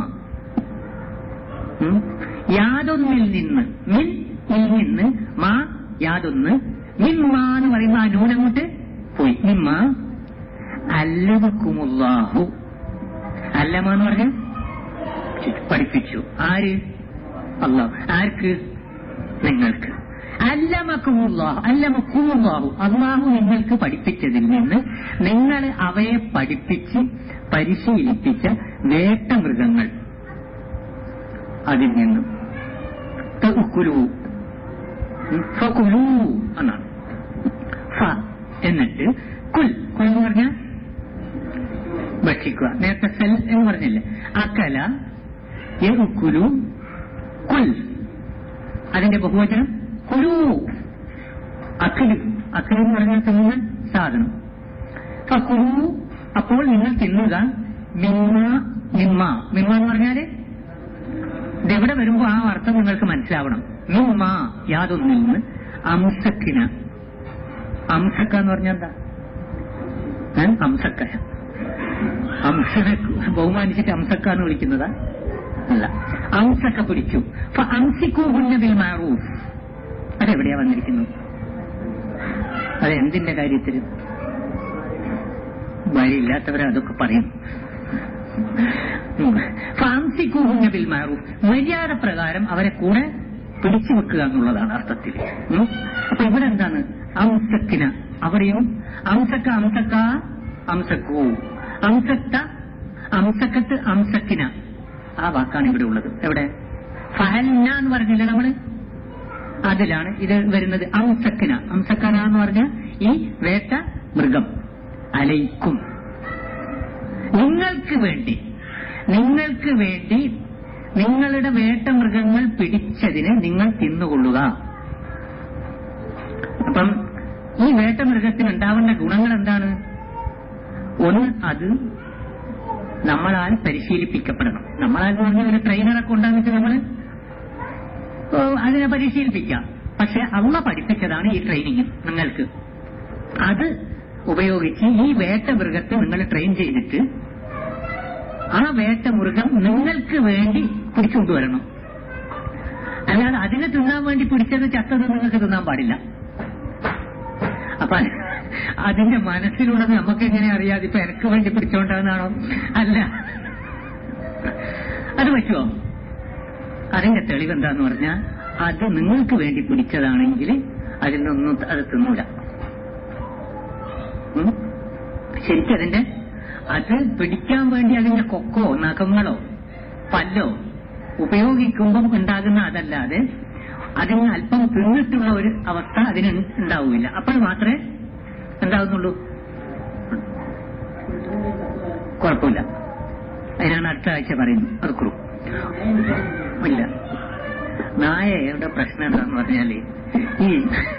ഉം? യാതൊന്നിൽ നിന്ന് മിൻ ഇൽ നിന്ന് മാ യാതൊന്ന് മിമ്മ എന്ന് പറയുമ്പോ ആ നൂനങ്ങോട്ട് പോയി മിമ്മ അല്ലമക്കുമുല്ലാഹു അല്ലമ എന്ന് പറഞ്ഞ പഠിപ്പിച്ചു ആര് അള്ളാഹു ആർക്ക് നിങ്ങൾക്ക് അല്ലമക്കുമുള്ളാഹു അല്ലമക്കുമുള്ളാഹു അള്ളാഹു നിങ്ങൾക്ക് പഠിപ്പിച്ചതിൽ നിന്ന് നിങ്ങൾ അവയെ പഠിപ്പിച്ച് പരിശീലിപ്പിച്ച വേട്ടമൃഗങ്ങൾ അതിൽ നിന്നും തഅ്കുലൂ. ഉം, ഫകുലൂ എന്നാണ് ഫ എന്നിട്ട് കുൽ കുൽ എന്ന് പറഞ്ഞാൽ ഭക്ഷിക്കുക നേരത്തെ സെൽ എന്ന് പറഞ്ഞില്ലേ അക്കല യഅ്കുലു കുൽ അതിന്റെ ബഹുവചനം കുലു അക്കല് അക്കല് എന്ന് പറഞ്ഞാൽ തിന്നുന്ന സാധനം ഫകുലു അപ്പോൾ നിങ്ങൾ തിന്നുക മിമ്മ മിമ്മ മിമ്മ എന്ന് പറഞ്ഞാല് ഇതെവിടെ വരുമ്പോ ആ അർത്ഥം നിങ്ങൾക്ക് മനസ്സിലാവണം മിമ്മ യാതൊന്നിൽ നിന്ന് അംസക്കിന അംസക്ക എന്ന് പറഞ്ഞാൽ എന്താ ഏ? അംസക്ക അംസനെ ബഹുമാനിച്ചിട്ട് അംസക്ക എന്ന് വിളിക്കുന്നതാ അല്ല അംസക്ക പിടിച്ചു അംസിക്കൂഹുന്നതിൽ മാറൂഫ് അതെവിടെയാ വന്നിരിക്കുന്നത് അത് എന്തിന്റെ കാര്യത്തിൽ വഴിയില്ലാത്തവരെ അതൊക്കെ പറയും ഫാംസിക്കൂഹുന്നതിൽ മാറൂഫ് മര്യാദ പ്രകാരം അവരെ കൂടെ പിടിച്ചു വെക്കുക എന്നുള്ളതാണ് അർത്ഥത്തിൽ ഉം. അപ്പൊ ഇവിടെ എന്താണ് അംസക്കിന അവരെയും അംസക്ക അംസക്ക അംസക്കൂ അംസക്ത അംസക്കത്ത് അംസക്കിന ആ വാക്കാണ് ഇവിടെ ഉള്ളത് എവിടെ ഫഹൽന എന്ന് പറഞ്ഞില്ലേ നമ്മള് അതിലാണ് ഇത് വരുന്നത് അംസക്കിന അംസക്കന എന്ന് പറഞ്ഞ ഈ വേട്ട മൃഗം അലയിക്കും നിങ്ങൾക്ക് വേണ്ടി നിങ്ങൾക്ക് വേണ്ടി നിങ്ങളുടെ വേട്ടമൃഗങ്ങൾ പിടിച്ചതിന് നിങ്ങൾ തിന്നുകൊള്ളുക അപ്പം ഈ വേട്ടമൃഗത്തിന് ഉണ്ടാവേണ്ട ഗുണങ്ങൾ എന്താണ് ഒന്ന് അത് നമ്മളാൽ പരിശീലിപ്പിക്കപ്പെടണം നമ്മളാൽ എന്ന് പറഞ്ഞ ഒരു ട്രെയിനറെ കൊണ്ടാന്നിട്ട് നമ്മൾ അതിനെ പരിശീലിപ്പിക്കാം പക്ഷെ അള്ള പഠിപ്പിച്ചതാണ് ഈ ട്രെയിനിങ് നിങ്ങൾക്ക് അത് ഉപയോഗിച്ച് ഈ വേട്ടമൃഗത്തെ നിങ്ങൾ ട്രെയിൻ ചെയ്തിട്ട് ആ വേട്ടമൃഗം നിങ്ങൾക്ക് വേണ്ടി പിടിച്ചുകൊണ്ടുവരണം അല്ലാതെ അതിനെ തിന്നാൻ വേണ്ടി പിടിച്ചത് ചത്തത് നിങ്ങൾക്ക് തിന്നാൻ പാടില്ല അപ്പൊ അതിന്റെ മനസ്സിലുള്ളത് നമുക്ക് എങ്ങനെ അറിയാതെ ഇപ്പൊ എനിക്ക് വേണ്ടി പിടിച്ചോണ്ടാന്നാണോ അല്ല അത് പറ്റുമോ അതിന്റെ തെളിവ് എന്താന്ന് പറഞ്ഞാൽ അത് നിങ്ങൾക്ക് വേണ്ടി പിടിച്ചതാണെങ്കിൽ അതിൽ നിന്നൊന്നും അത് തിന്നൂല ഉം? ശരിക്കും അതിന്റെ അത് പിടിക്കാൻ വേണ്ടി അതിന്റെ കൊക്കോ നഖങ്ങളോ പല്ലോ ഉപയോഗിക്കുമ്പം ഉണ്ടാകുന്ന അതല്ലാതെ അതിന് അല്പം തിന്നിട്ടുള്ള ഒരു അവസ്ഥ അതിന് ഉണ്ടാവില്ല അപ്പോൾ മാത്രമേ എന്താകുന്നുള്ളൂ കുഴപ്പമില്ല അതിനാണ് അടുത്ത ആഴ്ച പറയുന്നത് അത് കുറു ഇല്ല നായയുടെ പ്രശ്നം എന്താന്ന് പറഞ്ഞാല് ഈ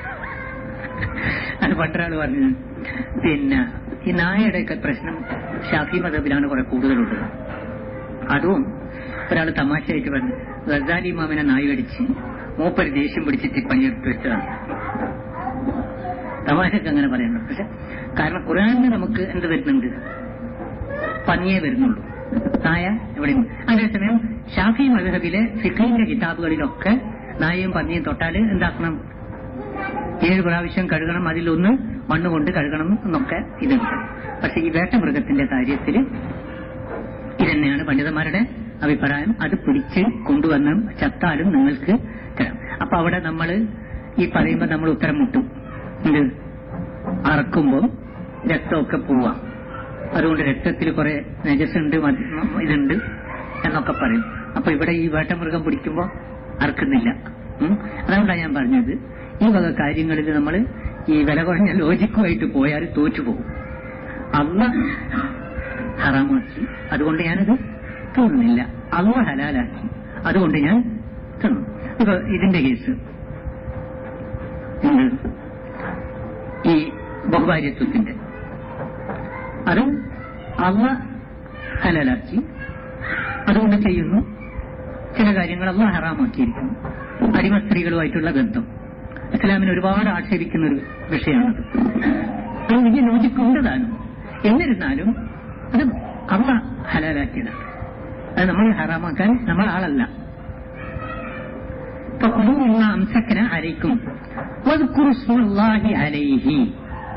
അത് പണ്ടൊരാൾ പറഞ്ഞു പിന്നെ ഈ നായയുടെയൊക്കെ പ്രശ്നം ഷാഫി മതബിലാണ് കുറെ കൂടുതലുള്ളത് അതും ഒരാൾ തമാശയായിട്ട് പറഞ്ഞു ഗസാലി മാമിനെ നായ കടിച്ച് മൂപ്പര് ദേഷ്യം പിടിച്ചിട്ട് പണിയെടുത്ത് വെച്ചതാണ് തമാശക്ക് അങ്ങനെ പറയുന്നു പക്ഷെ കാരണം ഖുറാനിന് നമുക്ക് എന്ത് വരുന്നുണ്ട് പന്നിയേ വരുന്നുള്ളൂ നായ എവിടെയും അതേസമയം ഷാഫി മധുഹബിലെ ഫിഖിന്റെ കിതാബുകളിലൊക്കെ നായയും പന്നിയും തൊട്ടാല് എന്താക്കണം ഏഴ് പ്രാവശ്യം കഴുകണം അതിലൊന്ന് മണ്ണ് കൊണ്ട് കഴുകണം എന്നൊക്കെ ഇതുണ്ട് പക്ഷെ ഈ വേട്ടമൃഗത്തിന്റെ കാര്യത്തിൽ ഇതന്നെയാണ് പണ്ഡിതന്മാരുടെ അഭിപ്രായം അത് പിടിച്ച് കൊണ്ടുവന്ന് ചത്താലും നിങ്ങൾക്ക് തരാം അപ്പൊ അവിടെ നമ്മൾ ഈ പറയുമ്പോൾ നമ്മൾ ഉത്തരം മുട്ടും എന്ത് അറക്കുമ്പോൾ രക്തമൊക്കെ പോവാം അതുകൊണ്ട് രക്തത്തിൽ കുറെ നജസുണ്ട് മത്- മ- ഇതുണ്ട് എന്നൊക്കെ പറയും അപ്പൊ ഇവിടെ ഈ വേട്ടമൃഗം പിടിക്കുമ്പോൾ അറക്കുന്നില്ല ഉം. അതുകൊണ്ടാണ് ഞാൻ പറഞ്ഞത് ഈ വക കാര്യങ്ങളിൽ നമ്മൾ ഈ വില കുറഞ്ഞ ലോജിക്കുമായിട്ട് പോയാൽ തോറ്റുപോകും അള്ള ഹറാമാക്കി അതുകൊണ്ട് ഞാനത് തിന്നുന്നില്ല അള്ള ഹലാലാക്കി അതുകൊണ്ട് ഞാൻ തിന്നു ഇപ്പൊ ഇതിന്റെ കേസ് എന്ത്? ഈ ബഹുഭാര്യത്വത്തിന്റെ അത് അള്ള ഹലാലാക്കി അതുകൊണ്ട് ചെയ്യുന്നു ചില കാര്യങ്ങൾ അള്ള ഹറാമാക്കിയിരിക്കുന്നു അടിമ സ്ത്രീകളുമായിട്ടുള്ള ബന്ധം ഇസ്ലാമിന് ഒരുപാട് ആക്ഷേപിക്കുന്ന ഒരു വിഷയമാണത് അത് വലിയ ലോജിക്കുണ്ട് താനും എന്നിരുന്നാലും അത് അള്ള ഹലാലാക്കിയതാണ് അത് നമ്മൾ ഹറാമാക്കാൻ നമ്മൾ ആളല്ല فخذوا مما أمسكنا عليكم واذكروا اسم الله عليه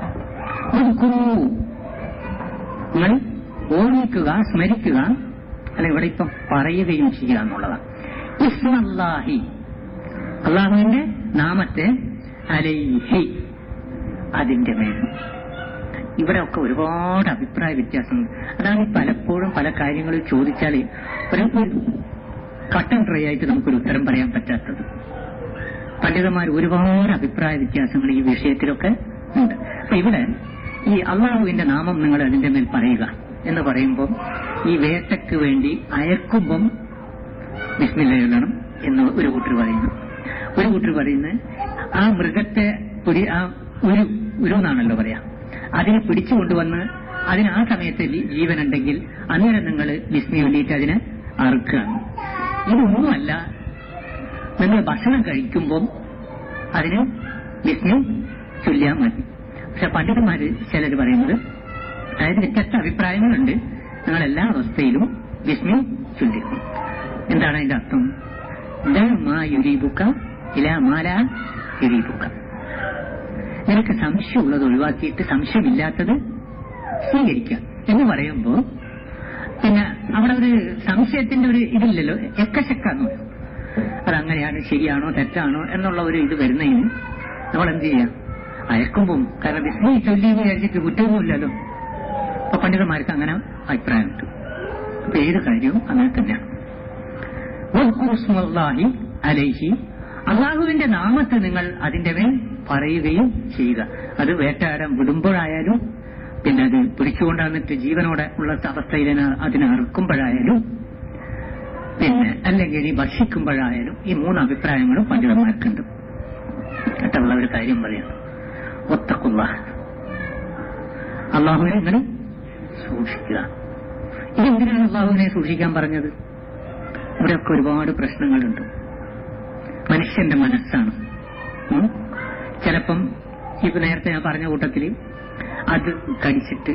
واذكروا നിങ്ങൾ ഓർമ്മിക്കുക സ്മരിക്കുക അല്ല ഇവിടെ ഇപ്പം പറയുകയും ചെയ്യുക എന്നുള്ളതാണ് ഇസ്മല്ലാഹി അള്ളാഹുവിന്റെ നാമത്തെ അലൈഹി അതിന്റെ മേൽ ഇവിടെ ഒക്കെ ഒരുപാട് അഭിപ്രായ വ്യത്യാസമുണ്ട് അതാണ് പലപ്പോഴും പല കാര്യങ്ങളും ചോദിച്ചാൽ ഒരു കട്ടൻ ഡ്രൈ ആയിട്ട് നമുക്കൊരു ഉത്തരം പറയാൻ പറ്റാത്തത് പണ്ഡിതന്മാർ ഒരുപാട് അഭിപ്രായ വ്യത്യാസങ്ങൾ ഈ വിഷയത്തിലൊക്കെ ഉണ്ട് അപ്പൊ ഇവിടെ ഈ അള്ളാഹുവിന്റെ നാമം നിങ്ങൾ അതിന്റെ മേൽ പറയുക എന്ന് പറയുമ്പോൾ ഈ വേട്ടയ്ക്ക് വേണ്ടി അയക്കുമ്പം ബിസ്മില്ല ചൊല്ലണം എന്ന് ഒരു കൂട്ടർ പറയുന്നു ഒരു കൂട്ടർ പറയുന്നത് ആ മൃഗത്തെ പിടി ആ ഒരു ഒരു എന്നാണല്ലോ പറയാ അതിനെ പിടിച്ചു കൊണ്ടുവന്ന് അതിന് ആ സമയത്ത് ലി- ജീവനുണ്ടെങ്കിൽ അന്നേരം നിങ്ങൾ ബിസ്മി വേണ്ടിയിട്ട് അതിനെ അറുക്കുകയാണ് ഇതൊന്നുമല്ല നിങ്ങൾ ഭക്ഷണം കഴിക്കുമ്പോൾ അതിന് ബിസ്മി ചൊല്ലിയാൽ മതി പക്ഷെ പണ്ഡിതന്മാര് ചിലർ പറയുന്നത് അതായത് വ്യത്യസ്ത അഭിപ്രായങ്ങളുണ്ട് നിങ്ങൾ എല്ലാ അവസ്ഥയിലും ബിസ്മി ചൊല്ലിക്കും എന്താണ് അതിന്റെ അർത്ഥം ദ മാ യുരീബുക്ക ഇല മാല യുരീബുക്ക നിനക്ക് സംശയമുള്ളത് ഒഴിവാക്കിയിട്ട് സംശയമില്ലാത്തത് സ്വീകരിക്കുക എന്ന് പറയുമ്പോൾ പിന്നെ അവിടെ ഒരു സംശയത്തിന്റെ ഒരു ഇതില്ലല്ലോ എക്കശക്കാന്ന് പറയും അതങ്ങനെയാണ് ശരിയാണോ തെറ്റാണോ എന്നുള്ള ഒരു ഇത് വരുന്നതിന് നമ്മൾ എന്ത് ചെയ്യാം അയക്കുമ്പം കാരണം ബിസ്മി ചൊല്ലി എന്ന് വിചാരിച്ചിട്ട് കുറ്റമൊന്നുമില്ലല്ലോ അപ്പൊ പണ്ഡിതന്മാർക്ക് അങ്ങനെ അഭിപ്രായമുണ്ട് അപ്പൊ ഏത് കാര്യവും അങ്ങനെ തന്നെയാണ് വസ്കുറുസ്മുല്ലാഹി അലൈഹി അള്ളാഹുവിന്റെ നാമത്തെ നിങ്ങൾ അതിന്റെ മേൽ പറയുകയും ചെയ്യുക അത് വേട്ടയാടാൻ വിടുമ്പോഴായാലും പിന്നെ അത് പിടിച്ചുകൊണ്ട് വന്നിട്ട് ജീവനോടെ ഉള്ള അവസ്ഥയിൽ അതിനെ അറുക്കുമ്പോഴായാലും പിന്നെ അല്ലെങ്കിൽ ഈ ഭക്ഷിക്കുമ്പോഴായാലും ഈ മൂന്ന് അഭിപ്രായങ്ങളും പണ്ഡിതന്മാർക്കുണ്ട് എന്നിട്ടുള്ള ഒരു കാര്യം പറയാം ഒത്തക്കുള്ള അള്ളാഹുവിനെ നിങ്ങൾ സൂക്ഷിക്കുക ഇതെന്തിനാണ് അള്ളാഹുവിനെ സൂക്ഷിക്കാൻ പറഞ്ഞത് ഇവിടെയൊക്കെ ഒരുപാട് പ്രശ്നങ്ങളുണ്ട് മനുഷ്യന്റെ മനസ്സാണ് ഉം. ചിലപ്പം ഇപ്പൊ നേരത്തെ ഞാൻ പറഞ്ഞ കൂട്ടത്തിൽ അത് കടിച്ചിട്ട്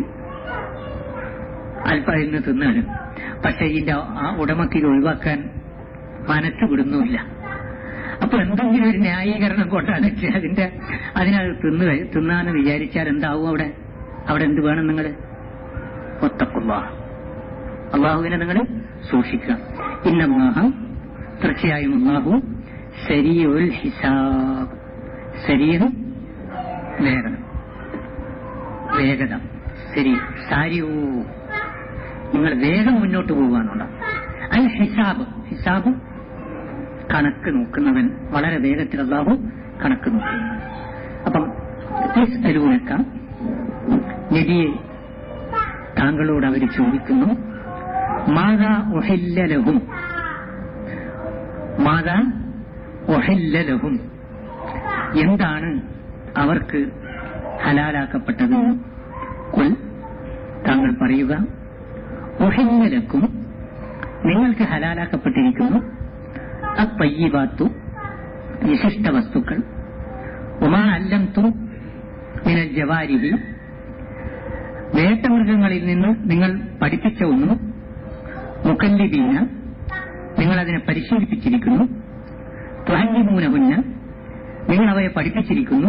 അല്പം ഇന്ന് തിന്നാലും പക്ഷെ ഇതിന്റെ ആ ഉടമക്ക് ഇത് ഒഴിവാക്കാൻ മനസ്സ് വിടുന്നുമില്ല അപ്പൊ എന്തെങ്കിലും ഒരു ന്യായീകരണം കൊണ്ടാണ് അതിന്റെ അതിനത് തിന്നു കഴി- തിന്നാന്ന് വിചാരിച്ചാൽ എന്താവും അവിടെ അവിടെ എന്ത് വേണം നിങ്ങൾ ഒത്തക്കുള്ള അള്ളാഹുവിനെ നിങ്ങൾ സൂക്ഷിക്കുക ഇന്നല്ലാഹ തീർച്ചയായും അള്ളാഹു ശരിയുൽ ഹിസാബ് ശരീരം വേഗത വേഗത ശരി സാരിയോ നിങ്ങൾ വേഗം മുന്നോട്ട് പോകാനുള്ള അൽ ഹിസാബ് ഹിസാബ് കണക്ക് നോക്കുന്നവൻ വളരെ വേഗത്തിൽ അള്ളാഹു കണക്ക് നോക്കുന്നു അപ്പം അരുവിനക്ക നബിയെ താങ്കളോട് അവർ ചോദിക്കുന്നു മാതാ ഒഹില്ലലഹും മാതാ ഒഹില്ലലഹും എന്താണ് അവർക്ക് ഹലാലാക്കപ്പെട്ടത് കുൽ താങ്കൾ പറയുക ഒഹില്ലലക്കും നിങ്ങൾക്ക് ഹലാലാക്കപ്പെട്ടിരിക്കുന്നു അപ്പയ്യബാത്തു വിശിഷ്ട വസ്തുക്കൾ ഉമാ അല്ലംതും മിനൽ ജവാരിഹി വേട്ടമൃഗങ്ങളിൽ നിന്ന് നിങ്ങൾ പഠിപ്പിച്ച ഒന്നും മുക്കല്ലിബീന നിങ്ങൾ അതിനെ പരിശീലിപ്പിച്ചിരിക്കുന്നു ത്വഹല്ലിമൂനഹുന്ന നിങ്ങൾ അവയെ പഠിപ്പിച്ചിരിക്കുന്നു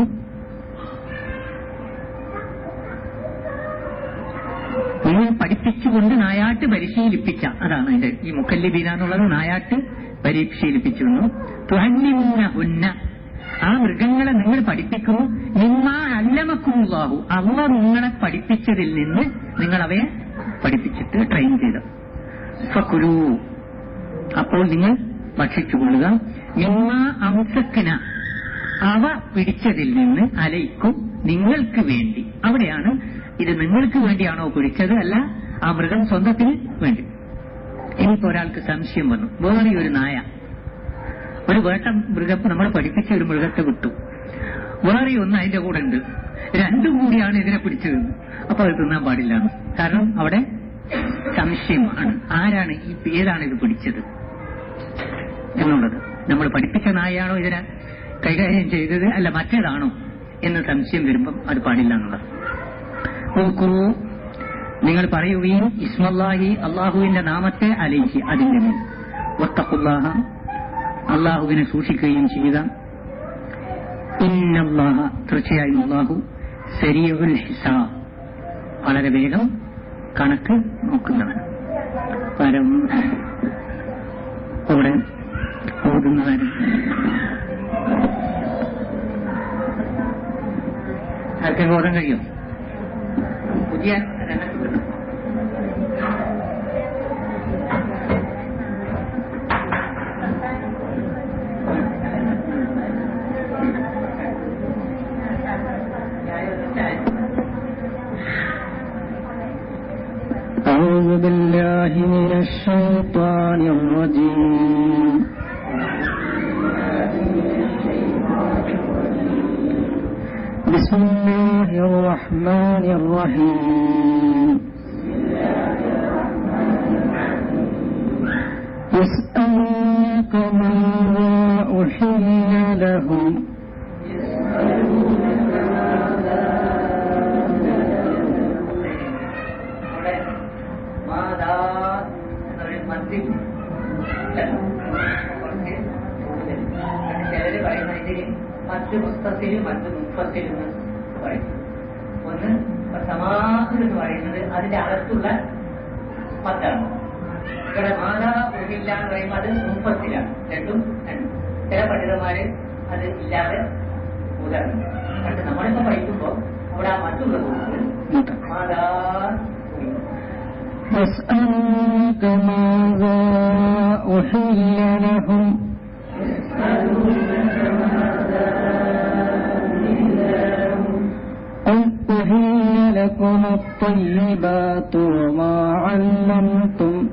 നിങ്ങൾ പഠിപ്പിച്ചുകൊണ്ട് നായാട്ട് പരിശീലിപ്പിച്ച അതാണ് അതിന്റെ ഈ മുക്കല്ലിബീന എന്നുള്ളത് നായാട്ട് പരിശീലിപ്പിച്ചിരുന്നു ത്വഹല്ലിമൂനഹുന്ന ആ മൃഗങ്ങളെ നിങ്ങൾ പഠിപ്പിക്കുന്നു നിമ്മ അല്ലമക്കുമുള്ളാഹു അവ നിങ്ങളെ പഠിപ്പിച്ചതിൽ നിന്ന് നിങ്ങൾ അവയെ പഠിപ്പിച്ചിട്ട് ട്രെയിൻ ചെയ്തു ഫക്കുരു അപ്പോൾ നിങ്ങൾ ഭക്ഷിച്ചുകൊള്ളുക നിമ്മ അംസക്കിന അവ പിടിച്ചതിൽ നിന്ന് അലയിക്കും നിങ്ങൾക്ക് വേണ്ടി അവിടെയാണ് ഇത് നിങ്ങൾക്ക് വേണ്ടിയാണോ പിടിച്ചത് അല്ല ആ മൃഗം സ്വന്തത്തിന് വേണ്ടി ഇനിയിപ്പോ ഒരാൾക്ക് സംശയം വന്നു വേറെ ഒരു നായ ഒരു വേട്ട മൃഗം നമ്മൾ പഠിപ്പിച്ച ഒരു മൃഗത്തെ വിട്ടു വേറെ ഒന്ന് അതിന്റെ കൂടെ ഉണ്ട് രണ്ടും കൂടിയാണ് ഇതിനെ പിടിച്ചത് അപ്പൊ അത് തിന്നാൻ പാടില്ല കാരണം അവിടെ സംശയമാണ് ആരാണ് ഈ ഏതാണ് ഇത് പിടിച്ചത് എന്നുള്ളത് നമ്മൾ പഠിപ്പിച്ച നായയാണോ ഇതിനെ കൈകാര്യം ചെയ്തത് അല്ല മറ്റേതാണോ എന്ന് സംശയം വരുമ്പം അത് പാടില്ല എന്നുള്ളത് നോക്കൂ നിങ്ങൾ പറയുകയും ഇസ്മല്ലാഹി അള്ളാഹുവിന്റെ നാമത്തെ അലയിച്ച് അതിന്റെ മേൽ ഒത്തക്കുല്ലാഹ അള്ളാഹുവിനെ സൂക്ഷിക്കുകയും ചെയ്യുക ഇന്നല്ലാഹ തീർച്ചയായും അള്ളാഹു സരിയുൽ ഹിസാബ് വളരെ വേഗം കണക്ക് നോക്കുന്നവൻ ആരും ഇവിടെ ഓടുന്നവരും ആർക്കൊക്കെ ഓടാൻ കഴിയും പുതിയ രംഗത്ത് വരണം. أعوذ بالله من الشيطان الرجيم بسم الله الرحمن الرحيم يسألونك ماذا أحل لهم അവിടെ മാതാ എന്നൊരു മന്ത്രി കുറച്ച് കൂടുതൽ ചിലര് പറയുന്നത് ഇതിന് മറ്റ് പുസ്തകത്തിലും മറ്റ് മുപ്പത്തിലും പറയും ഒന്ന് സമാധി എന്ന് പറയുന്നത് അതിന്റെ അകത്തുള്ള പത്താണ് ഇവിടെ മാതാ ഒഴില്ല എന്ന് പറയുമ്പോൾ അത് മുപ്പത്തിലാണ് രണ്ടും രണ്ടും ചില പണ്ഡിതന്മാര് അത് ഇല്ലാതെ ഉദാഹരണം പക്ഷെ നമ്മളിപ്പോ പഠിക്കുമ്പോ അവിടെ ആ മറ്റുള്ള കൂട്ടത്തിൽ മാതാ ഒഴില്ല يسألونك ماذا أحل لهم قل أحل لكم الطيبات وما علمتم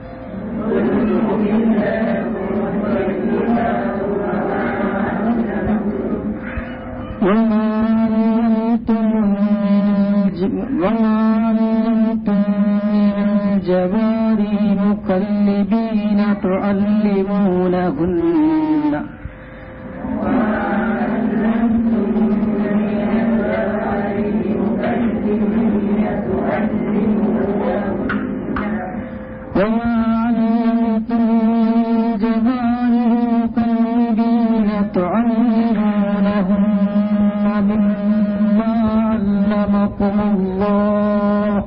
وما علمتم من ج- وما علمتم من الجواري مقلبين تعلمونهن وما علمتم من جواري مقلبين تعلمونهن مما علمكم الله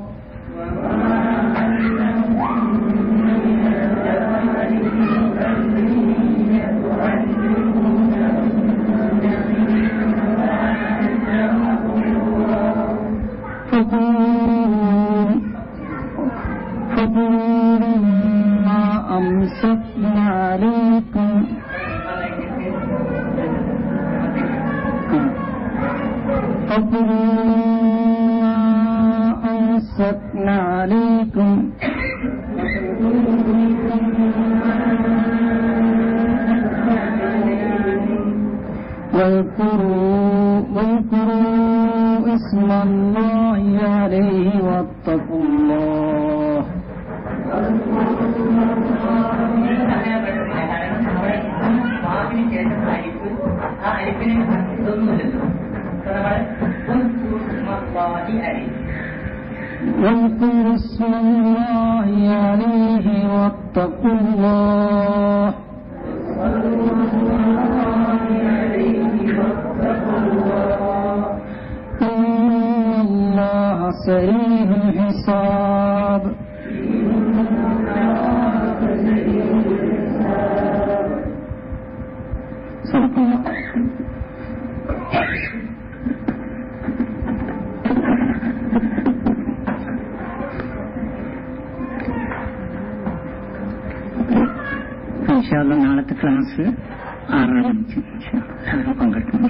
فكلوا فكلوا مما أمسكنا عليكم فكلوا مما أمسكنا عليكم واذكروا واذكروا اسم الله عليه واتقوا الله വാക്കിന് ശേഷം അരിപ്പ് ആ അരിപ്പിന് ഇതൊന്നുമില്ലല്ലോ അപ്പൊ നമ്മള് അരി واذكروا اسم الله عليه واتقوا الله إن الله سريع الحساب صدق الله ഇൻഷാല്ല നാളത്തെ ക്ലാസ് ആറര മണിക്ക് ഇൻഷാല്ലാ. എല്ലാവരും പങ്കെടുക്കുന്നു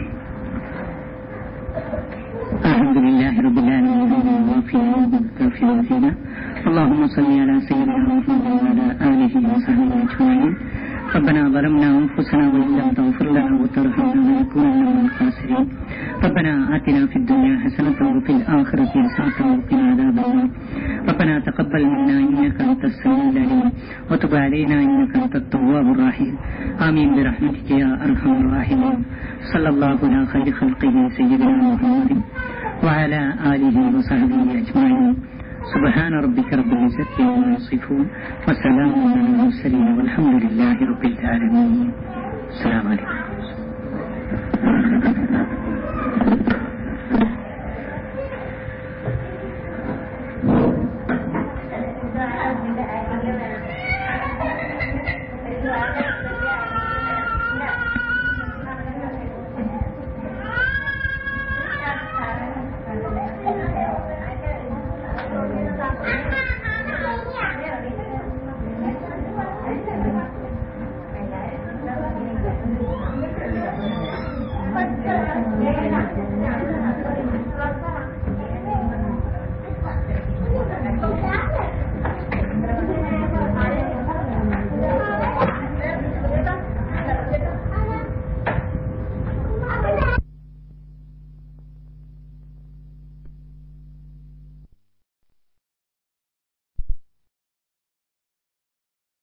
الحمد لله رب العالمين وفي في وفينا اللهم صل على سيدنا محمد وعلى اله وصحبه اجمعين ربنا ظلمنا انفسنا وان لم تغفر لنا وترحمنا لنكونن من الخاسرين ربنا اتنا في الدنيا حسنه وفي الاخره حسنه وقنا عذاب النار ربنا تقبل منا انك انت السميع العليم وتب علينا انك انت التواب الرحيم امين برحمتك يا ارحم الراحمين صلى الله على خير خلقه سيدنا محمد وعلى آله وصحبه أجمعين سبحان ربك رب العزة عما يصفون وسلام على المرسلين والحمد لله رب العالمين السلام عليكم Tidak ada